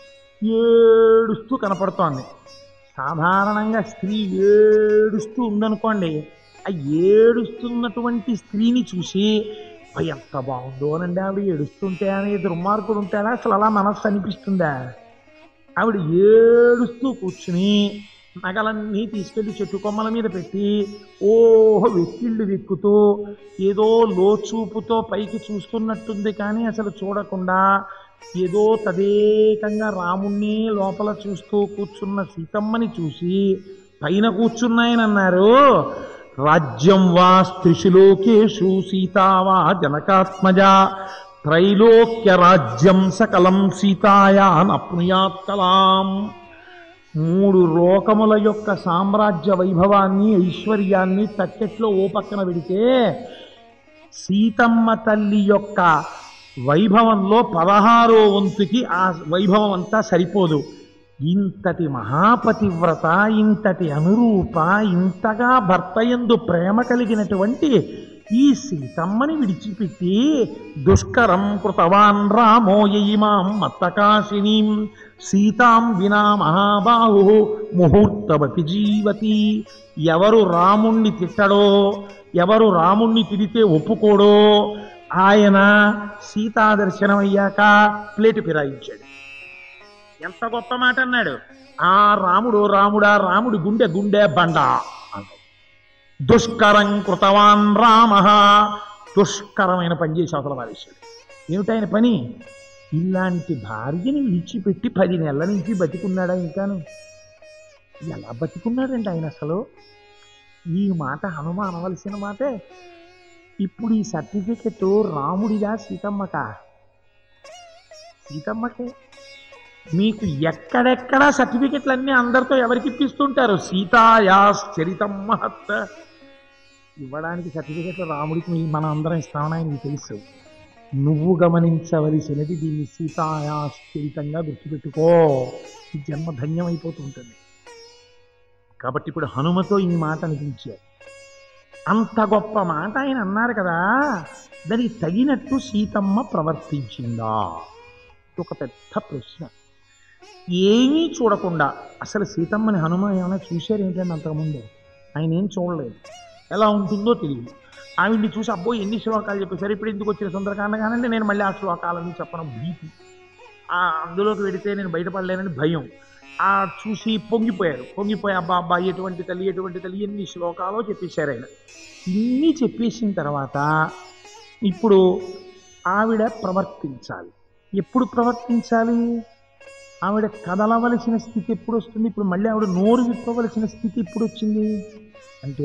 [SPEAKER 2] ఏడుస్తూ కనపడుతోంది సాధారణంగా స్త్రీ ఏడుస్తూ ఉందనుకోండి ఆ ఏడుస్తున్నటువంటి స్త్రీని చూసి "అబ్బా, ఎంత బాగుందోనండి ఆవిడ ఏడుస్తుంటే అనే దుర్మార్గుడు ఉంటాడా అసలు అలా మనస్సు అనిపిస్తుందా ఆవిడ ఏడుస్తూ కూర్చుని నగలన్నీ తీసుకెళ్లి చెట్టు కొమ్మల మీద పెట్టి ఓహో వెక్కిళ్ళు వెక్కుతూ ఏదో లోచూపుతో పైకి చూస్తున్నట్టుంది కానీ అసలు చూడకుండా ఏదో తదేకంగా రాముణ్ణి లోపల చూస్తూ కూర్చున్న సీతమ్మని చూసి పైన కూర్చున్నాయనన్నారు రాజ్యం వా స్త్రిశులోకేషు సీతా వా జనకాత్మజ త్రైలోక్య రాజ్యం సకలం సీతాయా నప్నుయాత్ కలాం మూడు లోకముల యొక్క సామ్రాజ్య వైభవాన్ని ఐశ్వర్యాన్ని తక్కెట్లో ఓ పక్కన పెడితే సీతమ్మ తల్లి యొక్క వైభవంలో పదహారో వంతుకి ఆ వైభవం అంతా సరిపోదు ఇంతటి మహాపతివ్రత ఇంతటి అనురూప ఇంతగా భర్త యందు ప్రేమ కలిగినటువంటి ఈ సీతమ్మని విడిచిపెట్టి దుష్కరం కృతవాన్ రామో యయిమాం మత్తకాశినీం సీతాం వినా మహాబాహు ముహూర్తవతి జీవతి ఎవరు రాముణ్ణి తిట్టడో ఎవరు రాముణ్ణి తిడితే ఒప్పుకోడో ఆయన సీతా దర్శనం అయ్యాక ప్లేటు ఫిరాయించాడు ఎంత గొప్ప మాట అన్నాడు ఆ రాముడు రాముడా రాముడి గుండె గుండె బండ అన్నాడు దుష్కరం కృతవాన్ రామ దుష్కరమైన పని చేసి అవతల పారేశాడు ఏమిటాయన పని ఇలాంటి భార్యని విడిచిపెట్టి పది నెలల నుంచి బతికున్నాడా ఇంకాను ఎలా బతికున్నాడండి ఆయన అసలు ఈ మాట హనుమ అనవలసిన మాటే ఇప్పుడు ఈ సర్టిఫికెట్ రాముడిగా సీతమ్మకా సీతమ్మకే మీకు ఎక్కడెక్కడ సర్టిఫికెట్లు అన్నీ అందరితో ఎవరికి ఇప్పిస్తుంటారు సీతాయాస్ చరితం మహత్ ఇవ్వడానికి సర్టిఫికెట్లు రాముడికి మీ- మనం అందరం ఇస్తామని ఆయనకి తెలుసు నువ్వు గమనించవలసినది దీన్ని సీతాయాశ్చరితంగా గుర్తుపెట్టుకో ఈ జన్మ ధన్యమైపోతుంటుంది కాబట్టి ఇప్పుడు హనుమతో ఈ మాట అనిపించారు అంత గొప్ప మాట ఆయన అన్నారు కదా దానికి తగినట్టు సీతమ్మ ప్రవర్తించిందా ఇది ఒక పెద్ద ప్రశ్న ఏమీ చూడకుండా అసలు సీతమ్మని హనుమ ఏమైనా చూశారు ఏంటంటే అంతకుముందు ఆయన ఏం చూడలేదు ఎలా ఉంటుందో తెలియదు ఆవిడ్ని చూసి అబ్బో ఎన్ని శ్లోకాలు చెప్పేశారు ఇప్పుడు ఎందుకు వచ్చిన సుందరకాండ కానండి నేను మళ్ళీ ఆ శ్లోకాలని చెప్పడం భీతి ఆ అందులోకి వెడితే నేను బయటపడలేనని భయం ఆ చూసి పొంగిపోయారు పొంగిపోయి అబ్బా అబ్బా ఎటువంటి తల్లి ఎటువంటి తల్లి ఎన్ని శ్లోకాలో చెప్పేశారు ఆయన ఇన్ని చెప్పేసిన తర్వాత ఇప్పుడు ఆవిడ ప్రవర్తించాలి ఎప్పుడు ప్రవర్తించాలి ఆవిడ కదలవలసిన స్థితి ఎప్పుడు వస్తుంది ఇప్పుడు మళ్ళీ ఆవిడ నోరు విప్పవలసిన స్థితి ఎప్పుడు వచ్చింది అంటే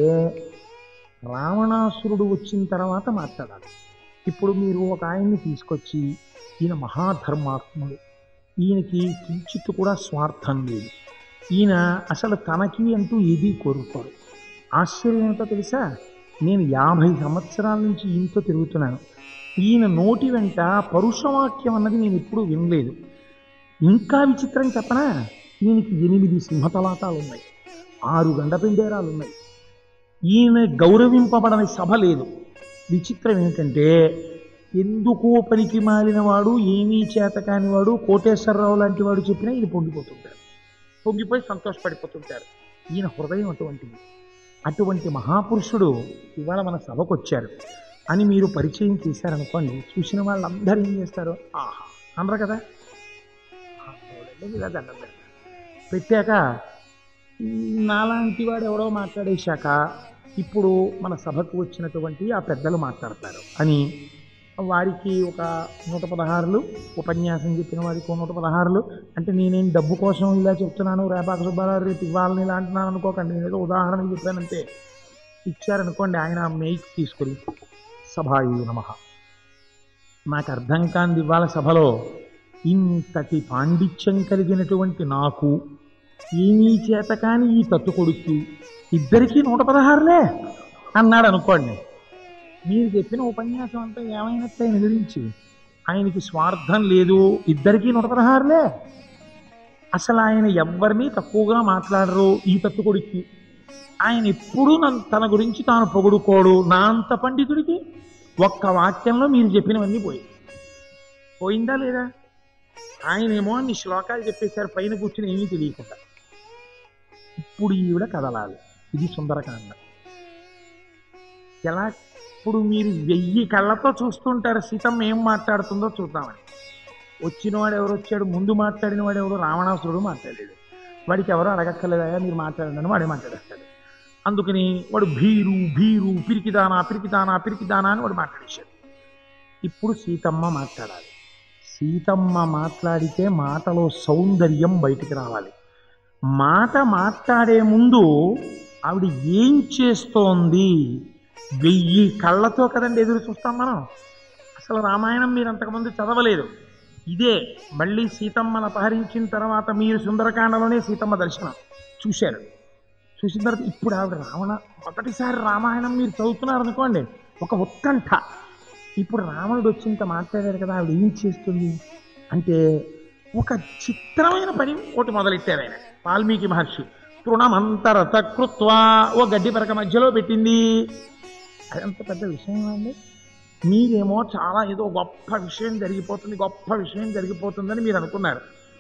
[SPEAKER 2] రావణాసురుడు వచ్చిన తర్వాత మాట్లాడాలి ఇప్పుడు మీరు ఒక ఆయన్ని తీసుకొచ్చి ఈయన మహాధర్మాత్ముడు ఈయనకి కించిత్తు కూడా స్వార్థం లేదు ఈయన అసలు తనకి అంటూ ఏదీ కోరుకోరు ఆశ్చర్యం ఏంటో తెలుసా నేను యాభై సంవత్సరాల నుంచి ఈయనతో తిరుగుతున్నాను ఈయన నోటి వెంట పరుషవాక్యం అన్నది నేను ఎప్పుడూ వినలేదు ఇంకా విచిత్రం చెప్పనా ఈయనకి ఎనిమిది సింహతలాటాలు ఉన్నాయి ఆరు గండపిండేరాలు ఉన్నాయి ఈయన గౌరవింపబడని సభ లేదు విచిత్రం ఏంటంటే ఎందుకో పనికి మాలిన వాడు ఏమీ చేత కాని వాడు కోటేశ్వరరావు లాంటి వాడు చెప్పినా ఈయన పొంగిపోతుంటారు పొంగిపోయి సంతోషపడిపోతుంటారు ఈయన హృదయం అటువంటిది అటువంటి మహాపురుషుడు ఇవాళ మన సభకు వచ్చారు అని మీరు పరిచయం చేశారనుకోండి చూసిన వాళ్ళందరూ ఏం చేస్తారు ఆహా అనరు కదా ఆ, చూడండి, ఇలా దండం పెడతారు. పెట్టాక నాలాంటి వాడు ఎవరో మాట్లాడేశాక ఇప్పుడు మన సభకు వచ్చినటువంటి ఆ పెద్దలు మాట్లాడతారు అని వారికి ఒక నూట పదహారులు ఉపన్యాసం చెప్పిన వారికి ఒక నూట పదహారులు అంటే నేనేం డబ్బు కోసం ఇలా చెప్తున్నాను రేపాక సుబ్బారావు రేపు ఇవ్వాలని ఇలా అంటున్నాను అనుకోకండి నేను ఏదో ఉదాహరణకి చెప్పానంతే ఇచ్చారనుకోండి ఆయన మెయిక్ తీసుకుని సభాయు నమ నాకు అర్థం కానిది ఇవాళ సభలో ఇంతటి పాండిత్యం కలిగినటువంటి నాకు ఏమీ చేత కాని ఈ తత్తు కొడుక్కి ఇద్దరికీ నూట పదహారులే అన్నాడు అనుకోండి మీరు చెప్పిన ఉపన్యాసం అంతా ఏమైనట్టు ఆయన గురించి ఆయనకి స్వార్థం లేదు ఇద్దరికీ నూట పదహారులే అసలు ఆయన ఎవ్వరినీ తక్కువగా మాట్లాడరు ఈ తత్తు కొడుక్కి ఆయన ఎప్పుడూ నన్ను తన గురించి తాను పొగుడుకోడు నా అంత పండితుడికి ఒక్క వాక్యంలో మీరు చెప్పినవన్నీ పోయి పోయిందా లేదా ఆయనేమో అన్ని శ్లోకాలు చెప్పేశారు పైన కూర్చుని ఏమీ తెలియకుండా ఇప్పుడు ఈవిడ కదలాలి ఇది సుందరకాండ ఎలా ఇప్పుడు మీరు వెయ్యి కళ్ళతో చూస్తుంటారు సీతమ్మ ఏం మాట్లాడుతుందో చూద్దామని వచ్చినవాడు ఎవరు వచ్చాడు ముందు మాట్లాడిన వాడు ఎవరు రావణాసురుడు మాట్లాడాడు వాడికి ఎవరో అడగక్కర్లేదా మీరు మాట్లాడండి అని వాడే మాట్లాడేస్తాడు అందుకని వాడు భీరు భీరు పిరికిదానా పిరికిదానా పిరికిదానా అని వాడు మాట్లాడేశాడు ఇప్పుడు సీతమ్మ మాట్లాడాలి సీతమ్మ మాట్లాడితే మాటలో సౌందర్యం బయటికి రావాలి మాట మాట్లాడే ముందు ఆవిడ ఏం చేస్తోంది వెయ్యి కళ్ళతో కదండి ఎదురు చూస్తాం మనం అసలు రామాయణం మీరు అంతకుముందు చదవలేదు ఇదే మళ్ళీ సీతమ్మను అపహరించిన తర్వాత మీరు సుందరకాండలోనే సీతమ్మ దర్శనం చూశారు చూసిన తర్వాత ఇప్పుడు ఆవిడ రావణ మొదటిసారి రామాయణం మీరు చదువుతున్నారు అనుకోండి ఒక ఉత్కంఠ ఇప్పుడు రావణుడు వచ్చి ఇంత మాట్లాడారు కదా ఆవిడ ఏం చేస్తుంది అంటే ఒక చిత్రమైన పని ఒకటి మొదలెట్టారు ఆయన వాల్మీకి మహర్షి తృణమంతరత కృత్వా ఓ గడ్డి పరక మధ్యలో పెట్టింది అదంత పెద్ద విషయం అండి మీరేమో చాలా ఏదో గొప్ప విషయం జరిగిపోతుంది గొప్ప విషయం జరిగిపోతుందని మీరు అనుకున్నారు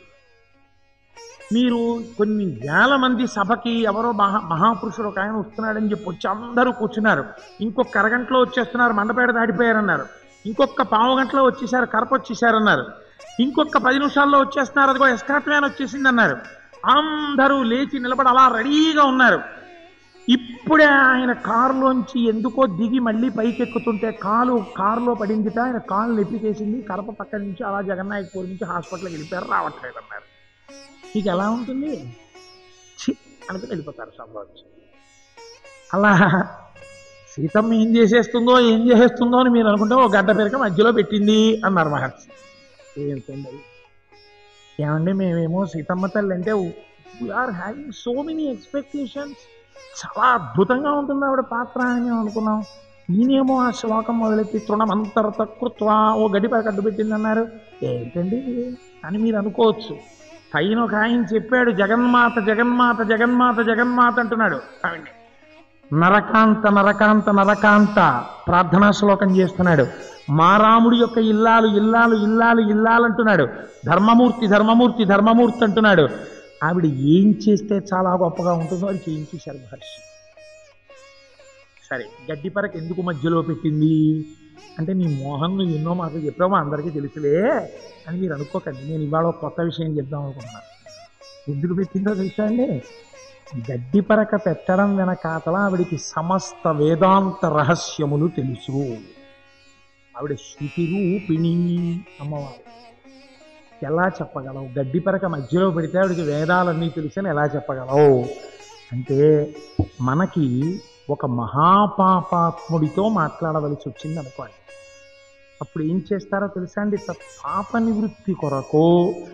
[SPEAKER 2] మీరు కొన్ని వేల మంది సభకి ఎవరో మహా మహాపురుషుడు ఒక ఆయన వస్తున్నాడని చెప్పి వచ్చి అందరూ కూర్చున్నారు ఇంకొక అరగంటలో వచ్చేస్తున్నారు మండపేట దాటిపోయారన్నారు ఇంకొక పావు గంటలో వచ్చేసారు కరప వచ్చేసారన్నారు ఇంకొక పది నిమిషాల్లో వచ్చేస్తున్నారు అదిగో ఎస్కాట్ వ్యాన్ వచ్చేసింది అన్నారు అందరూ లేచి నిలబడి అలా రెడీగా ఉన్నారు ఇప్పుడే ఆయన కారులోంచి ఎందుకో దిగి మళ్ళీ పైకి ఎక్కుతుంటే కాలు కారులో పడిందిట ఆయన కాలు నెప్పికేసింది కరప పక్క నుంచి అలా జగన్నాయకపూర్ నుంచి హాస్పిటల్కి వెళ్ళిపోయారు రావట్లేదు అన్నారు మీకు ఎలా ఉంటుంది చి అనుకుని వెళ్ళిపోతారు సభలోంచి అలా సీతమ్మ ఏం చేసేస్తుందో ఏం చేసేస్తుందో అని మీరు అనుకుంటే ఒక గడ్డ పెరక మధ్యలో పెట్టింది అన్నారు మహర్షి ఏంటండి అది? ఏమండి మేమేమో సీతమ్మ తల్లి అంటే we are having so many expectations చాలా అద్భుతంగా ఉంటుంది ఆవిడ పాత్ర అని మేము అనుకున్నాం ఈయనేమో ఆ శ్లోకం మొదలెట్టి తృణమంతరత కృత్వా ఓ గడిపర కడ్డు పెట్టిందన్నారు ఏంటండి అని మీరు అనుకోవచ్చు పైన ఒక ఆయన చెప్పాడు జగన్మాత జగన్మాత జగన్మాత జగన్మాత అంటున్నాడు ఆవిడ్ని. నరకాంత నరకాంత నరకాంత ప్రార్థనా శ్లోకం చేస్తున్నాడు మా రాముడి యొక్క ఇల్లాలు ఇల్లాలు ఇల్లాలు ఇల్లాలు అంటున్నాడు ధర్మమూర్తి ధర్మమూర్తి ధర్మమూర్తి అంటున్నాడు ఆవిడ ఏం చేస్తే చాలా గొప్పగా ఉంటుందో అది చేయించేశారు మహర్షి సరే గడ్డి పరక ఎందుకు మధ్యలో పెట్టింది అంటే నీ మోహన్ నువ్వు ఎన్నో మాటలు చెప్పావు మా అందరికీ తెలుసులే అని మీరు అనుకోకండి నేను ఇవాళ ఒక కొత్త విషయం చెప్దాం అనుకుంటున్నాను ఎందుకు పెట్టిందో తెలుసా అండి గడ్డి పరక పెట్టడం వెనకాతల ఆవిడికి సమస్త వేదాంత రహస్యములు తెలుసు ఆవిడ శృతి రూపిణి అమ్మవారు ఎలా చెప్పగలవు గడ్డి పరక మధ్యలో పెడితే ఆవిడకి వేదాలన్నీ తెలుసని ఎలా చెప్పగలవు అంటే మనకి ఒక మహాపాపాత్ముడితో మాట్లాడవలసి వచ్చింది అనుకోండి అప్పుడు ఏం చేస్తారో తెలుసా అండి తత్ పాప నివృత్తి కొరకు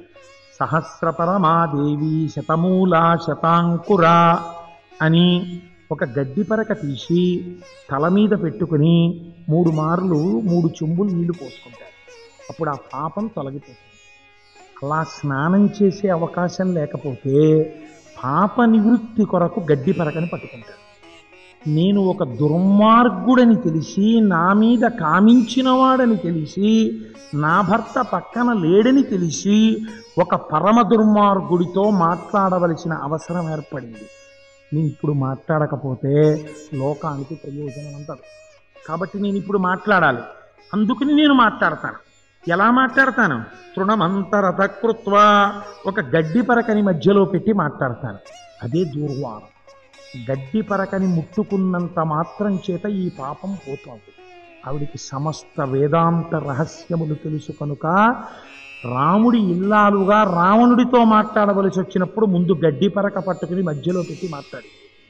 [SPEAKER 2] సహస్రపరమాదేవి శతమూల శతాంకుర అని ఒక గడ్డి పరక తీసి తల మీద పెట్టుకుని మూడు మార్లు మూడు చెంబులు నీళ్లు పోసుకుంటారు అప్పుడు ఆ పాపం తొలగిపోతుంది అలా స్నానం చేసే అవకాశం లేకపోతే పాప నివృత్తి కొరకు గడ్డి పరకని పట్టుకుంటాడు నేను ఒక దుర్మార్గుడని తెలిసి నా మీద కామించినవాడని తెలిసి నా భర్త పక్కన లేడని తెలిసి ఒక పరమ దుర్మార్గుడితో మాట్లాడవలసిన అవసరం ఏర్పడింది నేను ఇప్పుడు మాట్లాడకపోతే లోకానికి ప్రయోజనం అంటారు కాబట్టి నేను ఇప్పుడు మాట్లాడాలి అందుకని నేను మాట్లాడతాను ఎలా మాట్లాడతాను తృణమంతరత కృత్వ ఒక గడ్డి పరకని మధ్యలో పెట్టి మాట్లాడతాను అదే దూర్వారం గడ్డి పరకని ముట్టుకున్నంత మాత్రం చేత ఈ పాపం పోతుంది ఆవిడికి సమస్త వేదాంత రహస్యములు తెలుసు కనుక రాముడి ఇల్లాలుగా రావణుడితో మాట్లాడవలసి వచ్చినప్పుడు ముందు గడ్డి పరక పట్టుకుని మధ్యలో పెట్టి మాట్లాడి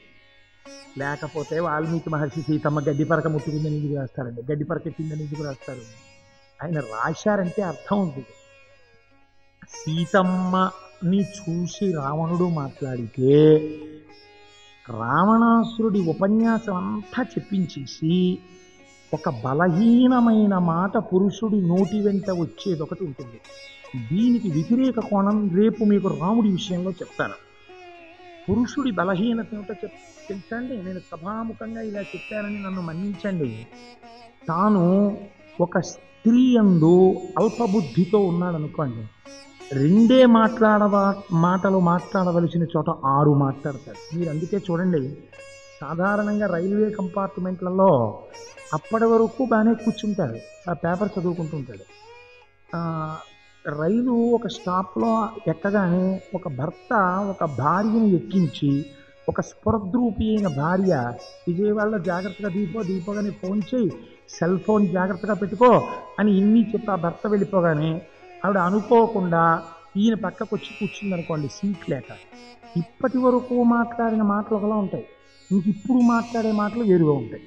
[SPEAKER 2] లేకపోతే వాల్మీకి మహర్షి సీతమ్మ గడ్డి పరక ముట్టుకుందని ఎందుకు రాస్తారండి గడ్డి పరక ఎత్తిందని ఎందుకు రాస్తారు ఆయన రాశారంటే అర్థం ఉంటుంది సీతమ్మని చూసి రావణుడు మాట్లాడితే రావణాసురుడి ఉపన్యాసం అంతా చెప్పించేసి ఒక బలహీనమైన మాట పురుషుడి నోటి వెంట వచ్చేది ఒకటి ఉంటుంది దీనికి వ్యతిరేక కోణం రేపు మీకు రాముడి విషయంలో చెప్తాను పురుషుడి బలహీనత ఏమిటో చెప్ తెలుసండి నేను సభాముఖంగా ఇలా చెప్పానని నన్ను మన్నించండి తాను ఒక స్త్రీ అందు అల్పబుద్ధితో ఉన్నాడు అనుకోండి రెండే మాట్లాడవా మాటలు మాట్లాడవలసిన చోట ఆరు మాట్లాడతాడు మీరు అందుకే చూడండి సాధారణంగా రైల్వే కంపార్ట్మెంట్లలో అప్పటి వరకు బాగానే కూర్చుంటాడు ఆ పేపర్ చదువుకుంటూ ఉంటాడు ఆ, రైలు ఒక స్టాప్లో ఎక్కగానే ఒక భర్త ఒక భార్యను ఎక్కించి ఒక స్ఫురద్రూపి అయిన భార్య విజయవాడలో జాగ్రత్తగా దీపో దీపోగానే ఫోన్ చేయి సెల్ ఫోన్ జాగ్రత్తగా పెట్టుకో అని ఇన్ని చెప్పి ఆ భర్త వెళ్ళిపోగానే ఆవిడ అనుకోకుండా ఈయన పక్కకు వచ్చి కూర్చుంది అనుకోండి సీట్ లేక ఇప్పటి వరకు మాట్లాడిన మాటలు ఒకలా ఉంటాయి ఇంక ఇప్పుడు మాట్లాడే మాటలు వేరుగా ఉంటాయి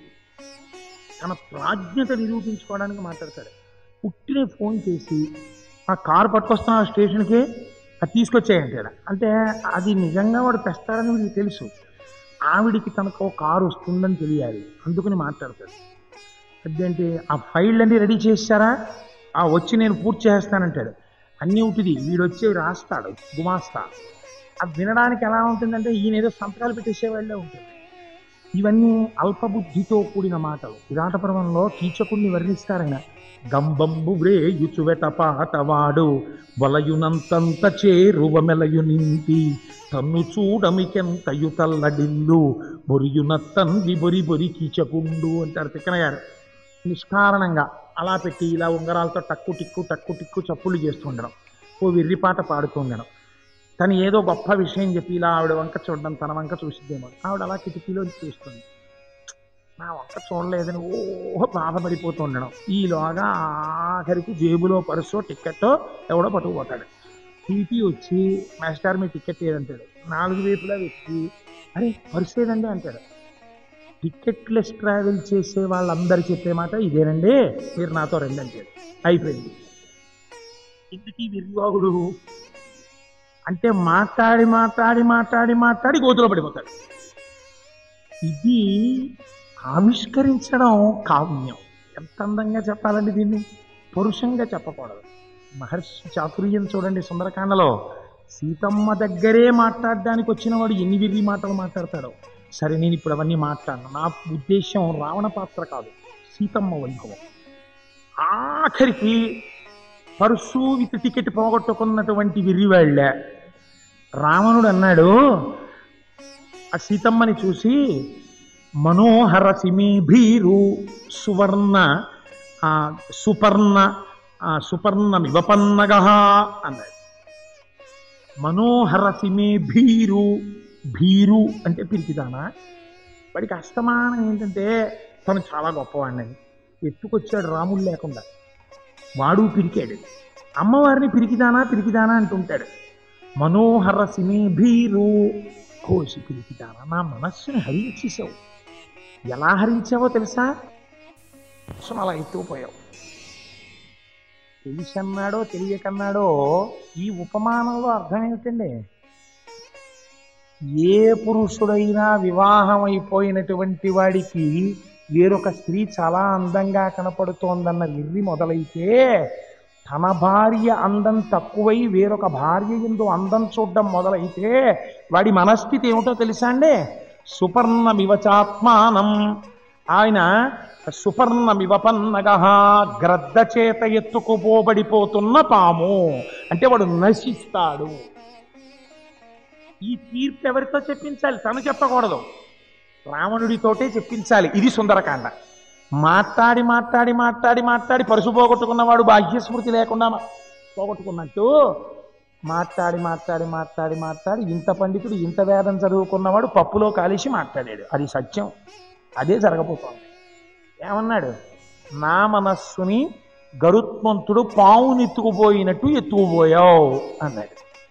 [SPEAKER 2] తన ప్రాజ్ఞత నిరూపించుకోవడానికి మాట్లాడతాడు పుట్టినే ఫోన్ చేసి ఆ కారు పట్టుకొస్తున్నా స్టేషన్కి అది తీసుకొచ్చేయంటాడు అంటే అది నిజంగా వాడు తెస్తాడని వీడికి తెలుసు ఆవిడికి తనకు ఒక కారు వస్తుందని తెలియాలి అందుకని మాట్లాడతాడు అదేంటి ఆ ఫైల్ అన్నీ రెడీ చేశారా ఆ వచ్చి నేను పూర్తి చేస్తానంటాడు అన్నీ ఉంటుంది వీడు వచ్చి రాస్తాడు గుమాస్తా అది వినడానికి ఎలా ఉంటుందంటే ఈయన ఏదో సంతకాలు పెట్టేసేవాళ్ళే ఉంటుంది ఇవన్నీ అల్పబుద్ధితో కూడిన మాటలు విరాట పర్వంలో కీచకుడిని వర్ణిస్తారాయన గంబంబు వ్రేయుచువెట పాటవాడు వలయునంతంత చేరువ మెలయు నింపి తన్ను చూడమికెంతయు తల్లడిల్లు బొరియునత్తన్ బొరి బొరి కీచకుండు అంటారు తిక్కన గారు నిష్కారణంగా అలా పెట్టి ఇలా ఉంగరాలతో టక్కు టిక్కు టక్కు టిక్కు చప్పులు చేస్తుండడం ఓ వెర్రిపాట పాడుతూ ఉండడం తను ఏదో గొప్ప విషయం చెప్పి ఇలా ఆవిడ వంక చూడడం తన వంక చూసిద్దేమో ఆవిడ అలా కిటికీలో చూస్తుంది నా వంక చూడలేదని ఓ బాధపడిపోతూ ఉండడం ఈలోగా ఆఖరికి జేబులో పర్సో టికెట్టో ఎవడో పట్టుకుపోతాడు టీటీ వచ్చి మాస్టర్ మీ టికెట్ ఏదంటాడు నాలుగు వైపులా వెతికి అరే పర్స్ ఏదండి అంటాడు టికెట్లెస్ ట్రావెల్ చేసే వాళ్ళందరూ చెప్పే మాట ఇదేనండి మీరు నాతో రండి అంటాడు అయిపోయింది ఇంటికి విరివాగుడు అంటే మాట్లాడి మాట్లాడి మాట్లాడి మాట్లాడి గోతులో పడిపోతాడు ఇది ఆవిష్కరించడం కావ్యం ఎంత అందంగా చెప్పాలండి దీన్ని పురుషంగా చెప్పకూడదు మహర్షి చాతుర్యం చూడండి సుందరకాండలో సీతమ్మ దగ్గరే మాట్లాడడానికి వచ్చిన వాడు ఎన్ని విర్రి మాటలు మాట్లాడతాడో సరే నేను ఇప్పుడు అవన్నీ మాట్లాడను నా ఉద్దేశం రావణ పాత్ర కాదు సీతమ్మ వైభవం ఆఖరికి పరుసు విత్ టికెట్ పోగొట్టుకున్నటువంటి విర్రివాళ్ళ రావణుడు అన్నాడు ఆ సీతమ్మని చూసి మనోహర సిమి భీరు సువర్ణ ఆ, సుపర్ణ ఆ, సుపర్ణ వివపన్నగ అన్నాడు మనోహర సిమే భీరు భీరు అంటే పిరికిదానా వాడికి అస్తమానం ఏంటంటే తను చాలా గొప్పవాడిని ఎత్తుకొచ్చాడు రాముడు లేకుండా వాడు పిరికాడు అమ్మవారిని పిరికిదానా పిరికిదానా అంటుంటాడు మనోహర సిమే భీరు కోసి పిరికిదానా నా మనస్సుని హరించేసావు ఎలా హరించావో తెలుసా మనస్సును అలా ఎత్తుకుపోయావు తెలిసన్నాడో తెలియకన్నాడో ఈ ఉపమానంలో అర్థం ఏమిటండి ఏ పురుషుడైనా వివాహం అయిపోయినటువంటి వాడికి వేరొక స్త్రీ చాలా అందంగా కనపడుతోందన్న విర్రి మొదలైతే తన భార్య అందం తక్కువై వేరొక భార్య ఎందు అందం చూడడం మొదలైతే వాడి మనస్థితి ఏమిటో తెలుసా అండి సుపర్ణమివచాత్మానం ఆయన సుపర్ణమివపన్నగ గ్రద్ద చేత ఎత్తుకుపోబడిపోతున్న పాము అంటే వాడు నశిస్తాడు ఈ తీర్పు ఎవరితో చెప్పించాలి తను చెప్పకూడదు రావణుడితోటే చెప్పించాలి ఇది సుందరకాండ మాట్లాడి మాట్లాడి మాట్లాడి మాట్లాడి పరుసు పోగొట్టుకున్నవాడు బాహ్యస్మృతి లేకుండా మా- పోగొట్టుకున్నట్టు మాట్లాడి మాట్లాడి మాట్లాడి మాట్లాడి ఇంత పండితుడు ఇంత వేదం చదువుకున్నవాడు పప్పులో కాలేసి మాట్లాడాడు అది సత్యం అదే జరగబోతోంది ఏమన్నాడు నా మనస్సుని గరుత్మంతుడు పావుని ఎత్తుకుపోయినట్టు ఎత్తుకుపోయావు అన్నాడు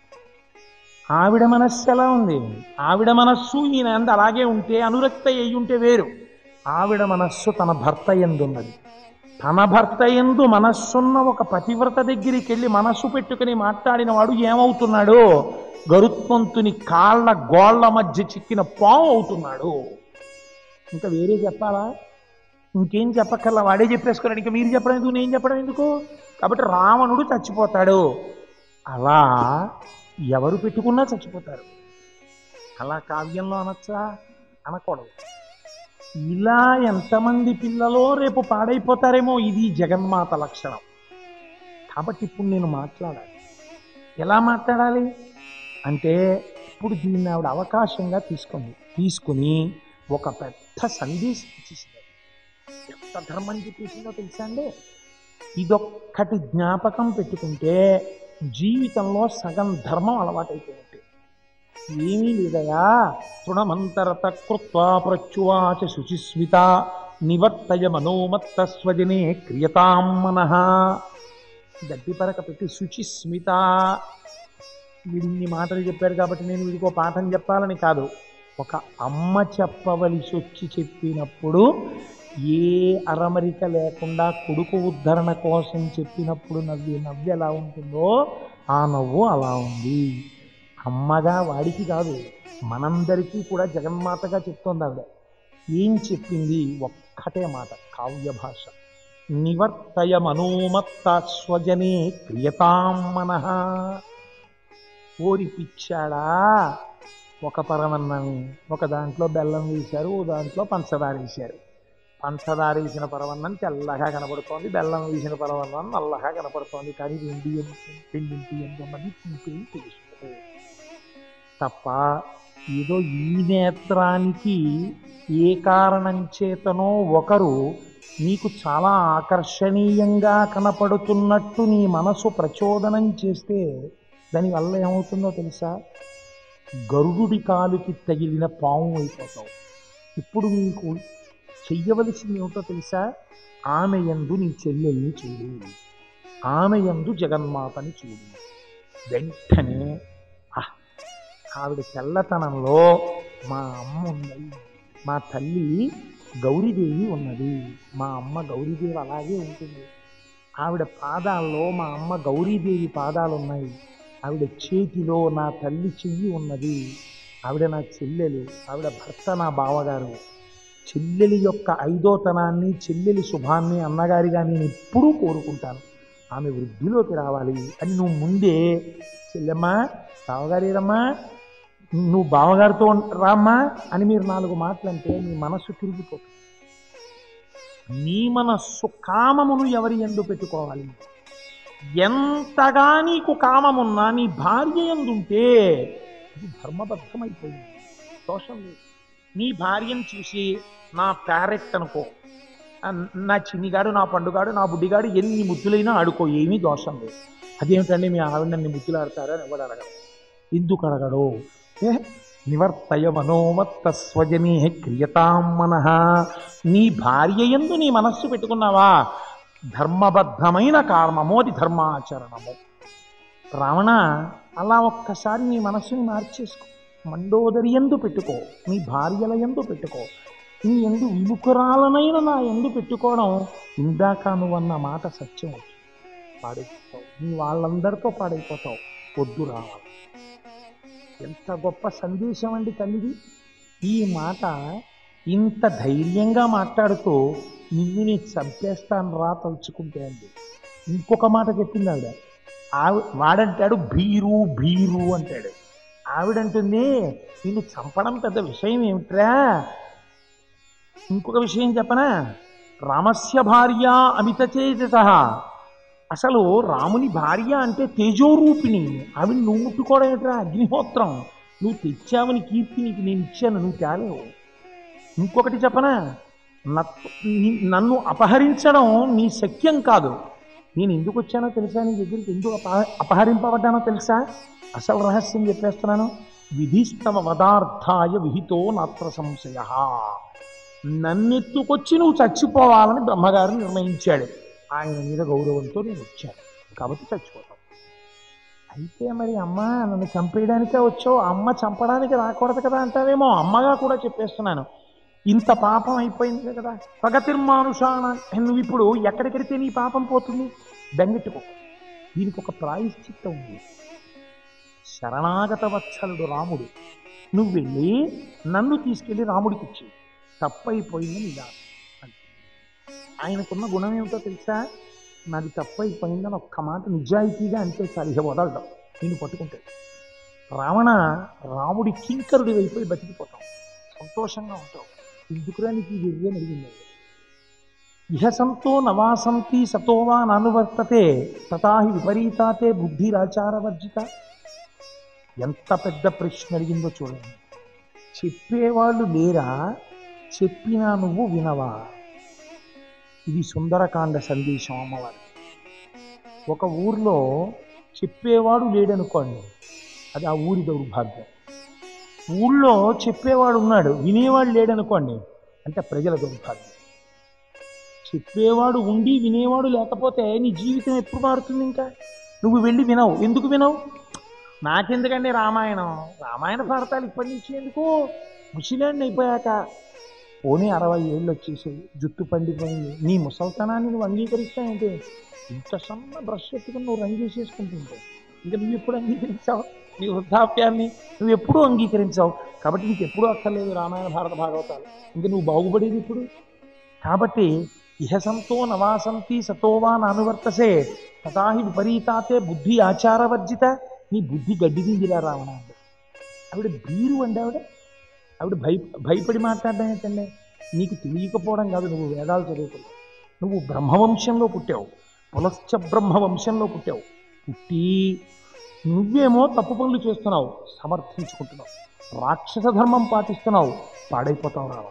[SPEAKER 2] ఆవిడ మనస్సు ఎలా ఉంది ఆవిడ మనస్సు ఈయన అంద అలాగే ఉంటే అనురక్త అయి ఉంటే వేరు ఆవిడ మనస్సు తన భర్త ఎందున్నది తన భర్త ఎందు మనస్సున్న ఒక పతివ్రత దగ్గరికి వెళ్ళి మనస్సు పెట్టుకుని మాట్లాడిన వాడు ఏమవుతున్నాడు గరుత్మంతుని కాళ్ళ గోళ్ల మధ్య చిక్కిన పాము అవుతున్నాడు ఇంకా వేరే చెప్పాలా ఇంకేం చెప్పక్కర్లా వాడే చెప్పేసుకున్నాడు ఇంకా మీరు చెప్పడం ఎందుకు నేను చెప్పడం ఎందుకు కాబట్టి రావణుడు చచ్చిపోతాడు అలా ఎవరు పెట్టుకున్నా చచ్చిపోతారు అలా కావ్యంలో అనొచ్చా అనకూడదు ఇలా ఎంతమంది పిల్లలో రేపు పాడైపోతారేమో ఇది జగన్మాత లక్షణం కాబట్టి ఇప్పుడు నేను మాట్లాడాలి ఎలా మాట్లాడాలి అంటే ఇప్పుడు దీన్ని ఆవిడ అవకాశంగా తీసుకుంది తీసుకుని ఒక పెద్ద సందేశం ఇచ్చేసింది ఎంత ధర్మం చెప్పేసిందో తెలుసా అండి ఇదొక్కటి జ్ఞాపకం పెట్టుకుంటే జీవితంలో సగం ధర్మం అలవాటైపోయినట్టే ఏమీ లేదయా తృణమంతరత కృత్వా ప్రత్యువాచ శుచిస్మిత నివర్తయ మనోమత్త స్వజనే క్రియతాం మనః గడ్డిపరక పెట్టి శుచిస్మిత వీడు ఇన్ని మాటలు చెప్పారు కాబట్టి నేను వీడికో పాఠం చెప్పాలని కాదు ఒక అమ్మ చెప్పవలసి వచ్చి చెప్పినప్పుడు ఏ అరమరిక లేకుండా కొడుకు ఉద్ధరణ కోసం చెప్పినప్పుడు నవ్వి నవ్వు ఎలా ఉంటుందో ఆ నవ్వు అలా ఉంది అమ్మగా వాడికి కాదు మనందరికీ కూడా జగన్మాతగా చెప్తోంది ఆవిడ ఏం చెప్పింది ఒక్కటే మాట కావ్య భాష నివర్తయ మనోమత్త స్వజనే క్రియతాం మనః ఓరి పిచ్చాడా ఒక పరమన్నని ఒక దాంట్లో బెల్లం వేశారు ఓ దాంట్లో పంచదార వేశారు పంచదార వేసిన పరవన్నం తెల్లగా కనపడుతోంది బెల్లం వేసిన పరవన్నం నల్లగా కనపడుతోంది కానీ వెండి పెండింటి ఎందున్నది తీపి తెలుస్తుంది తప్ప ఏదో ఈ నేత్రానికి ఏ కారణం చేతనో ఒకరు నీకు చాలా ఆకర్షణీయంగా కనపడుతున్నట్టు నీ మనసు ప్రచోదనం చేస్తే దానివల్ల ఏమవుతుందో తెలుసా గరుడుడి కాలుకి తగిలిన పాము అయిపోతావు ఇప్పుడు నీకు చెయ్యవలసింది ఏమిటో తెలుసా ఆమె యందు నీ చెల్లెల్ని చూడు ఆమె యందు జగన్మాతని చూడు వెంటనే "ఆహ్, ఆవిడ తెల్లతనంలో మా అమ్మ ఉన్నది మా తల్లి గౌరీదేవి ఉన్నది మా అమ్మ గౌరీదేవి అలాగే ఉంటుంది ఆవిడ పాదాల్లో మా అమ్మ గౌరీదేవి పాదాలు ఉన్నాయి ఆవిడ చేతిలో నా తల్లి చెయ్యి ఉన్నది ఆవిడ నా చెల్లెలు ఆవిడ భర్త నా బావగారు చెల్లెలి యొక్క ఐదోతనాన్ని చెల్లెలి శుభాన్ని అన్నగారిగా నేను ఎప్పుడూ కోరుకుంటాను ఆమె వృద్ధిలోకి రావాలి అని నువ్వు ముందే చెల్లెమ్మా బావగారేరమ్మా నువ్వు బావగారితో రామ్మా అని మీరు నాలుగు మాటలు అంటే నీ మనస్సు తిరిగిపోతుంది నీ మనస్సు కామమును ఎవరి ఎందు పెట్టుకోవాలి ఎంతగా నీకు కామమున్నా నీ భార్య ఎందుంటే అది ధర్మబద్ధమైపోయింది దోషం లేదు నీ భార్యను చూసి నా ప్యారెట్ అనుకో ఆ, నా చిన్నిగాడు నా పండుగాడు నా బుడ్డిగాడు ఎన్ని ముద్దులైనా ఆడుకో ఏమీ దోషం లేదు అదేమిటండి మీ ఆవిడ నన్ను ముద్దులు ఆడతారా అని ఎవడు అడగడు ఎందుకు అడగడు ఏ నివర్తయ మనోమత్త స్వజనీ క్రియతాం మనః నీ భార్య ఎందు నీ మనస్సు పెట్టుకున్నావా ధర్మబద్ధమైన కారణము అది ధర్మాచరణము రావణ అలా ఒక్కసారి నీ మనస్సుని మార్చేసుకో మండోదరి ఎందు పెట్టుకో నీ భార్యల ఎందు పెట్టుకో నీ ఎందు విముఖురాలనైన నా ఎందు పెట్టుకోవడం ఇందాక నువ్వన్న మాట సత్యం అవుతుంది పాడైపోతావు నీ వాళ్ళందరితో పాడైపోతావు వద్దు రావాలి ఎంత గొప్ప సందేశం అండి తల్లిది ఈ మాట ఇంత ధైర్యంగా మాట్లాడుతూ నిన్ను నేను చంపేస్తాను రా తలుచుకుంటే అండి ఇంకొక మాట చెప్పింది ఆవిడ ఆవి వాడంటాడు భీరు భీరు అంటాడు ఆవిడంటుంది నిన్ను చంపడం పెద్ద విషయం ఏమిట్రా ఇంకొక విషయం చెప్పనా రామస్య భార్య అమిత చేత అసలు రాముని భార్య అంటే తేజోరూపిణి ఆవిడ నువ్వు ముట్టుకోవడం ఏంట్రా అగ్నిహోత్రం నువ్వు తెచ్చావని కీర్తి నీకు నేను ఇచ్చాను నువ్వు తేలేవు ఇంకొకటి చెప్పనా నత్- ని- నన్ను అపహరించడం నీ శక్యం కాదు నేను ఎందుకు వచ్చానో తెలుసా నీ దగ్గరికి ఎందుకు అపహ అపహరింపబడ్డానో తెలుసా అసలు రహస్యం చెప్పేస్తున్నాను విధిస్తవ వదార్థాయ విహితో నాత్ర సంశయ నన్నెత్తుకొచ్చి నువ్వు చచ్చిపోవాలని బ్రహ్మగారు నిర్ణయించాడు ఆయన మీద గౌరవంతో నేను వచ్చాను కాబట్టి చచ్చిపోతావు అయితే మరి అమ్మ నన్ను చంపేయడానికే వచ్చావు అమ్మ చంపడానికి రాకూడదు కదా అంటావేమో అమ్మగా కూడా చెప్పేస్తున్నాను ఇంత పాపం అయిపోయింది కదా ప్రగతిర్మానుషాన నువ్వు ఇప్పుడు ఎక్కడికెడితే నీ పాపం పోతుంది బెంగెట్టుకో దీనికి ఒక ప్రాయశ్చిత్తం ఉంది శరణాగత వత్సలుడు రాముడు నువ్వు వెళ్ళి నన్ను తీసుకెళ్ళి రాముడికి ఇచ్చి తప్పైపోయింది నిజా ఆయనకున్న గుణం ఏమిటో తెలుసా నాది తప్పైపోయిందని ఒక్క మాట నిజాయితీగా అంటే చాలు ఇక వదలడం నేను పట్టుకుంటే రావణ రాముడి కింకరుడి వైపోయి బతికిపోతాం సంతోషంగా ఉంటావు ఎందుకురా నీకు ఈ వెర్రి అని అడిగింది ఆవిడ. ఇహ సంతో నవాసంతి సతోవా నానువర్తతే తథాహి విపరీతాతే బుద్ధిరాచారవర్జిత ఎంత పెద్ద ప్రశ్న అడిగిందో చూడండి చెప్పేవాళ్ళు లేరా చెప్పినా నువ్వు వినవా ఇది సుందరకాండ సందేశం అమ్మవారి ఒక ఊర్లో చెప్పేవాడు లేడనుకోండి అది ఆ ఊరి దౌర్భాగ్యం ఊళ్ళో చెప్పేవాడు ఉన్నాడు వినేవాడు లేడనుకోండి అంటే ప్రజల దౌర్భాగ్యం చెప్పేవాడు ఉండి వినేవాడు లేకపోతే నీ జీవితం ఎప్పుడు మారుతుంది ఇంకా నువ్వు వెళ్ళి వినవు ఎందుకు వినవు నాకెందుకండి రామాయణం రామాయణ భారతాలు ఇప్పటి నుంచి ఎందుకు ముసిలాండి అయిపోయాక పోనీ అరవై ఏళ్ళు వచ్చేసాయి జుట్టు పండిపోయింది నీ ముసల్తనాన్ని నువ్వు అంగీకరిస్తాయంటే ఇంత సన్న బ్రష్ ఎత్తుకుని నువ్వు రంగేసేసుకుంటుంటే ఇంకా నువ్వు ఎప్పుడు అంగీకరించావు నీ వృద్ధాప్యాన్ని నువ్వు ఎప్పుడూ అంగీకరించావు కాబట్టి నీకు ఎప్పుడూ అక్కర్లేదు రామాయణ భారత భాగవతాలు ఇంకా నువ్వు బాగుపడేది ఇప్పుడు కాబట్టి ఇహ సంతో నవాసంతి సతోవా నానువర్తసే తథాహి విపరీతాతే బుద్ధి ఆచారవర్జిత నీ బుద్ధి గడ్డిదిందిరా రావణ అంటే ఆవిడ బీరు అండి ఆవిడ ఆవిడ భయ భయపడి మాట్లాడడం ఏంటండి నీకు తెలియకపోవడం కాదు నువ్వు వేదాలు చదువుకున్నావు నువ్వు బ్రహ్మవంశంలో పుట్టావు పులశ్చ బ్రహ్మవంశంలో పుట్టావు పుట్టి నువ్వేమో తప్పు పనులు చేస్తున్నావు సమర్థించుకుంటున్నావు రాక్షస ధర్మం పాటిస్తున్నావు పాడైపోతావు రావణ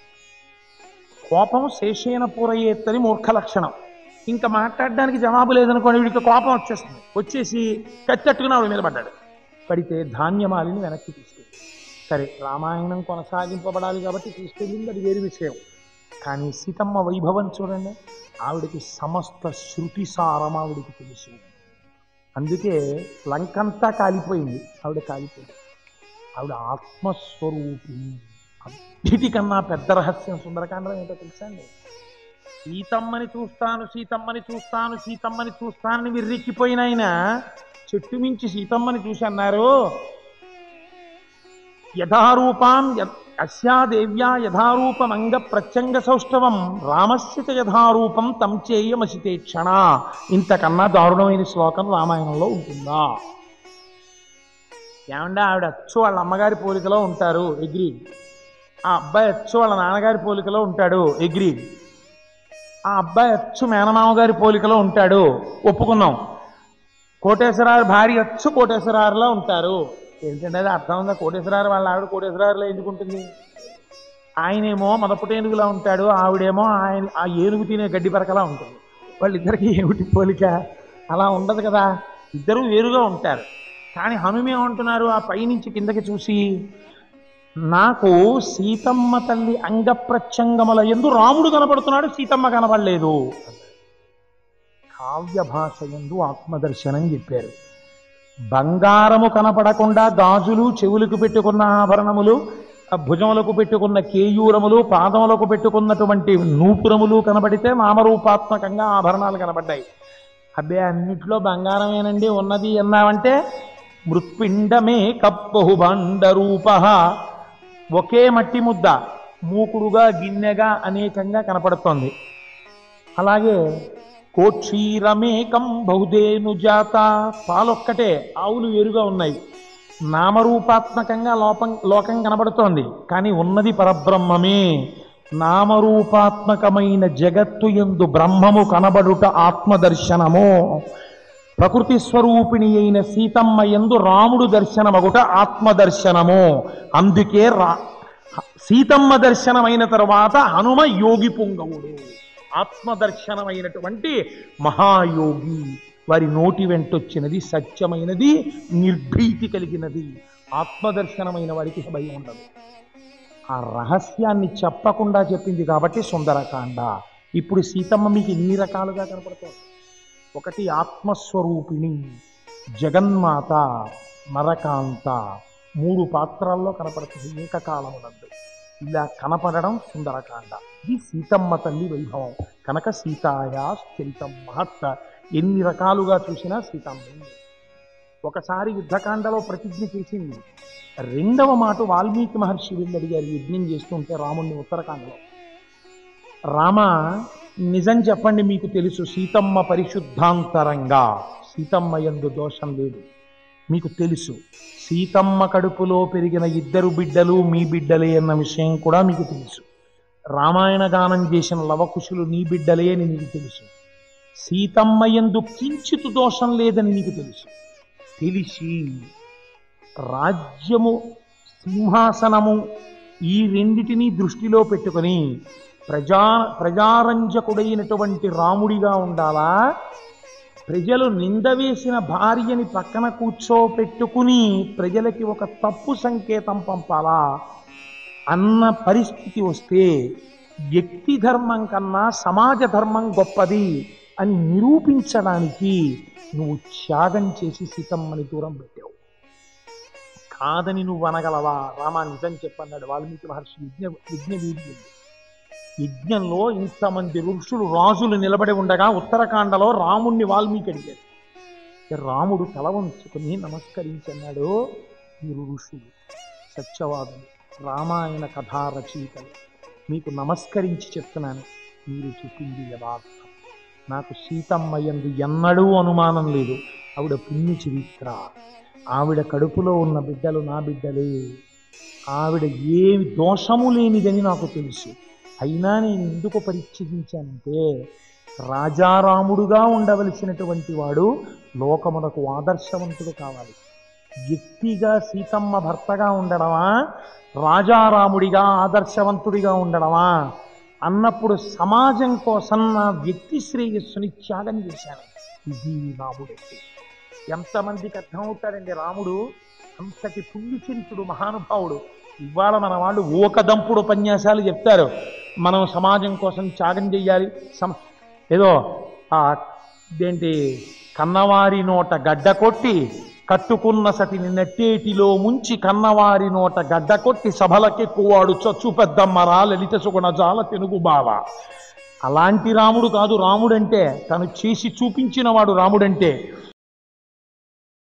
[SPEAKER 2] కోపం శేషేన పూరయ్యేత్తని మూర్ఖ లక్షణం ఇంకా మాట్లాడడానికి జవాబు లేదనుకోండి వీడికి కోపం వచ్చేస్తుంది వచ్చేసి కత్తట్టుకుని ఆవిడ మీద పడ్డాడు పడితే ధాన్యమాలిని వెనక్కి తీసుకెళ్ళి సరే రామాయణం కొనసాగింపబడాలి కాబట్టి తీసుకెళ్ళింది అది వేరు విషయం కానీ సీతమ్మ వైభవం చూడండి ఆవిడకి సమస్త శృతి సారం ఆవిడకి తెలుసు అందుకే లంకంతా కాలిపోయింది ఆవిడ కాలిపోయింది ఆవిడ ఆత్మస్వరూపిణి అన్నిటికన్నా పెద్ద రహస్యం సుందరకాండం ఏంటో తెలుసా అండి సీతమ్మని చూస్తాను సీతమ్మని చూస్తాను సీతమ్మని చూస్తానని విర్రెక్కిపోయిన ఆయన చెట్టు మించి సీతమ్మని చూసి అన్నారు యథారూపాం యత్- అస్యాదేవ్యా యథారూపమంగ ప్రత్యంగ సౌష్ఠవం రామస్య చ యథారూపం తం చేయమసితే క్షణ ఇంతకన్నా దారుణమైన శ్లోకం రామాయణంలో ఉంటుందా ఏమంటే ఆవిడ అచ్చు వాళ్ళ అమ్మగారి పోలికలో ఉంటారు ఎగ్రీ ఆ అబ్బాయి అచ్చు వాళ్ళ నాన్నగారి పోలికలో ఉంటాడు ఎగ్రీ ఆ అబ్బాయి అచ్చు మేనమామ గారి పోలికలో ఉంటాడు ఒప్పుకున్నాం కోటేశ్వరారు భార్య అచ్చు కోటేశ్వరారులో ఉంటారు ఏంటంటే అది అర్థం ఉందా కోటేశ్వరారు వాళ్ళ ఆవిడ కోటేశ్వరారులో ఎందుకుంటుంది ఆయనేమో మదపుటేనుగులా ఉంటాడు ఆవిడేమో ఆయన ఆ ఏనుగు తినే గడ్డి పరకలా ఉంటుంది వాళ్ళిద్దరికి ఏమిటి పోలిక అలా ఉండదు కదా ఇద్దరు వేరుగా ఉంటారు కానీ హనుమేమంటున్నారు ఆ పైనుంచి కిందకి చూసి నాకు సీతమ్మ తల్లి అంగప్రత్యంగముల ఎందు రాముడు కనపడుతున్నాడు సీతమ్మ కనపడలేదు కావ్య భాష ఎందు ఆత్మదర్శనం చెప్పారు బంగారము కనపడకుండా గాజులు చెవులకు పెట్టుకున్న ఆభరణములు ఆ భుజములకు పెట్టుకున్న కేయూరములు పాదములకు పెట్టుకున్నటువంటి నూపురములు కనబడితే నామరూపాత్మకంగా ఆభరణాలు కనబడ్డాయి అబ్బే అన్నిట్లో బంగారమేనండి ఉన్నది అన్నామంటే మృత్పిండమే కప్పహుబండ రూప ఒకే మట్టి ముద్ద మూకుడుగా గిన్నెగా అనేకంగా కనపడుతోంది అలాగే కోక్షీరమేకం బహుదేను జాత పాలొక్కటే ఆవులు వేరుగా ఉన్నాయి నామరూపాత్మకంగా లోపం లోకం కనబడుతోంది కానీ ఉన్నది పరబ్రహ్మమే నామరూపాత్మకమైన జగత్తు ఎందు బ్రహ్మము కనబడుట ఆత్మదర్శనము ప్రకృతి స్వరూపిణి అయిన సీతమ్మ ఎందు రాముడు దర్శనమగుట ఆత్మదర్శనము అందుకే రా సీతమ్మ దర్శనమైన తర్వాత హనుమ యోగి పుంగవుడు ఆత్మదర్శనమైనటువంటి మహాయోగి వారి నోటి వెంటొచ్చినది సత్యమైనది నిర్భీతి కలిగినది ఆత్మదర్శనమైన వారికి భయం ఉండదు ఆ రహస్యాన్ని చెప్పకుండా చెప్పింది కాబట్టి సుందరకాండ ఇప్పుడు సీతమ్మ మీకు ఎన్ని రకాలుగా కనపడుతుంది ఒకటి ఆత్మస్వరూపిణి జగన్మాత నరకాంత మూడు పాత్రల్లో కనపడుతుంది ఏకకాలమునందు ఇలా కనపడడం సుందరకాండ ఇది సీతమ్మ తల్లి వైభవం కనుక సీతాయా చరితం మహత్త ఎన్ని రకాలుగా చూసినా సీతమ్మ ఒకసారి యుద్ధకాండలో ప్రతిజ్ఞ చేసింది రెండవ మాట వాల్మీకి మహర్షి వెళ్ళి అడిగారు యజ్ఞం చేస్తుంటే రాముణ్ణి ఉత్తరకాండలో రామ నిజం చెప్పండి మీకు తెలుసు సీతమ్మ పరిశుద్ధాంతరంగా సీతమ్మ యందు దోషం లేదు మీకు తెలుసు సీతమ్మ కడుపులో పెరిగిన ఇద్దరు బిడ్డలు మీ బిడ్డలే అన్న విషయం కూడా మీకు తెలుసు రామాయణ గానం చేసిన లవకుశులు నీ బిడ్డలే అని నీకు తెలుసు సీతమ్మ యందు కించితు దోషం లేదని నీకు తెలుసు తెలిసి రాజ్యము సింహాసనము ఈ రెండిటినీ దృష్టిలో పెట్టుకొని ప్రజా ప్రజారంజకుడైనటువంటి రాముడిగా ఉండాలా ప్రజలు నింద వేసిన భార్యని పక్కన కూర్చోపెట్టుకుని ప్రజలకి ఒక తప్పు సంకేతం పంపాలా అన్న పరిస్థితి వస్తే వ్యక్తి ధర్మం కన్నా సమాజ ధర్మం గొప్పది అని నిరూపించడానికి నువ్వు త్యాగం చేసి సీతమ్మని దూరం పెట్టావు కాదని నువ్వు అనగలవా రామా నిజం చెప్పన్నాడు వాల్మీకి మహర్షి యజ్ఞ యజ్ఞ వీధి యజ్ఞంలో ఇంతమంది ఋషులు రాజులు నిలబడి ఉండగా ఉత్తరాఖండలో రాముణ్ణి వాల్మీకి అడిగారు రాముడు తల వంచుకుని నమస్కరించన్నాడు మీరు ఋషులు సత్యవాదులు రామాయణ కథా రచయితలు మీకు నమస్కరించి చెప్తున్నాను మీరు చెప్పింది యథార్థం నాకు సీతమ్మ యందు ఎన్నడూ అనుమానం లేదు ఆవిడ పుణ్య చరిత్ర ఆవిడ కడుపులో ఉన్న బిడ్డలు నా బిడ్డలే ఆవిడ ఏ దోషము లేనిదని నాకు తెలుసు అయినా నేను ఎందుకు పరీక్షించానంటే రాజారాముడుగా ఉండవలసినటువంటి వాడు లోకమునకు ఆదర్శవంతుడు కావాలి వ్యక్తిగా సీతమ్మ భర్తగా ఉండడమా రాజారాముడిగా ఆదర్శవంతుడిగా ఉండడమా అన్నప్పుడు సమాజం కోసం నా వ్యక్తి శ్రేయస్సుని త్యాగం చేశాను ఇది రాముడంటే ఎంతమందికి అర్థమవుతాడండి రాముడు అంతటి పుణ్యచరితుడు మహానుభావుడు ఇవాళ మన వాళ్ళు ఊకదంపుడు ఉపన్యాసాలు చెప్తారు మనం సమాజం కోసం త్యాగం చెయ్యాలి సమ ఏదో ఆ ఇదేంటి కన్నవారి నోట గడ్డ కొట్టి కట్టుకున్న సతిని నెట్టేటిలో ముంచి కన్నవారి నోట గడ్డ కొట్టి సభలకెక్కువాడు చచ్చు పెద్దమ్మరా లలిత సుగుణ జాల తెనుగు బావ అలాంటి రాముడు కాదు రాముడంటే తను చేసి చూపించిన వాడు రాముడంటే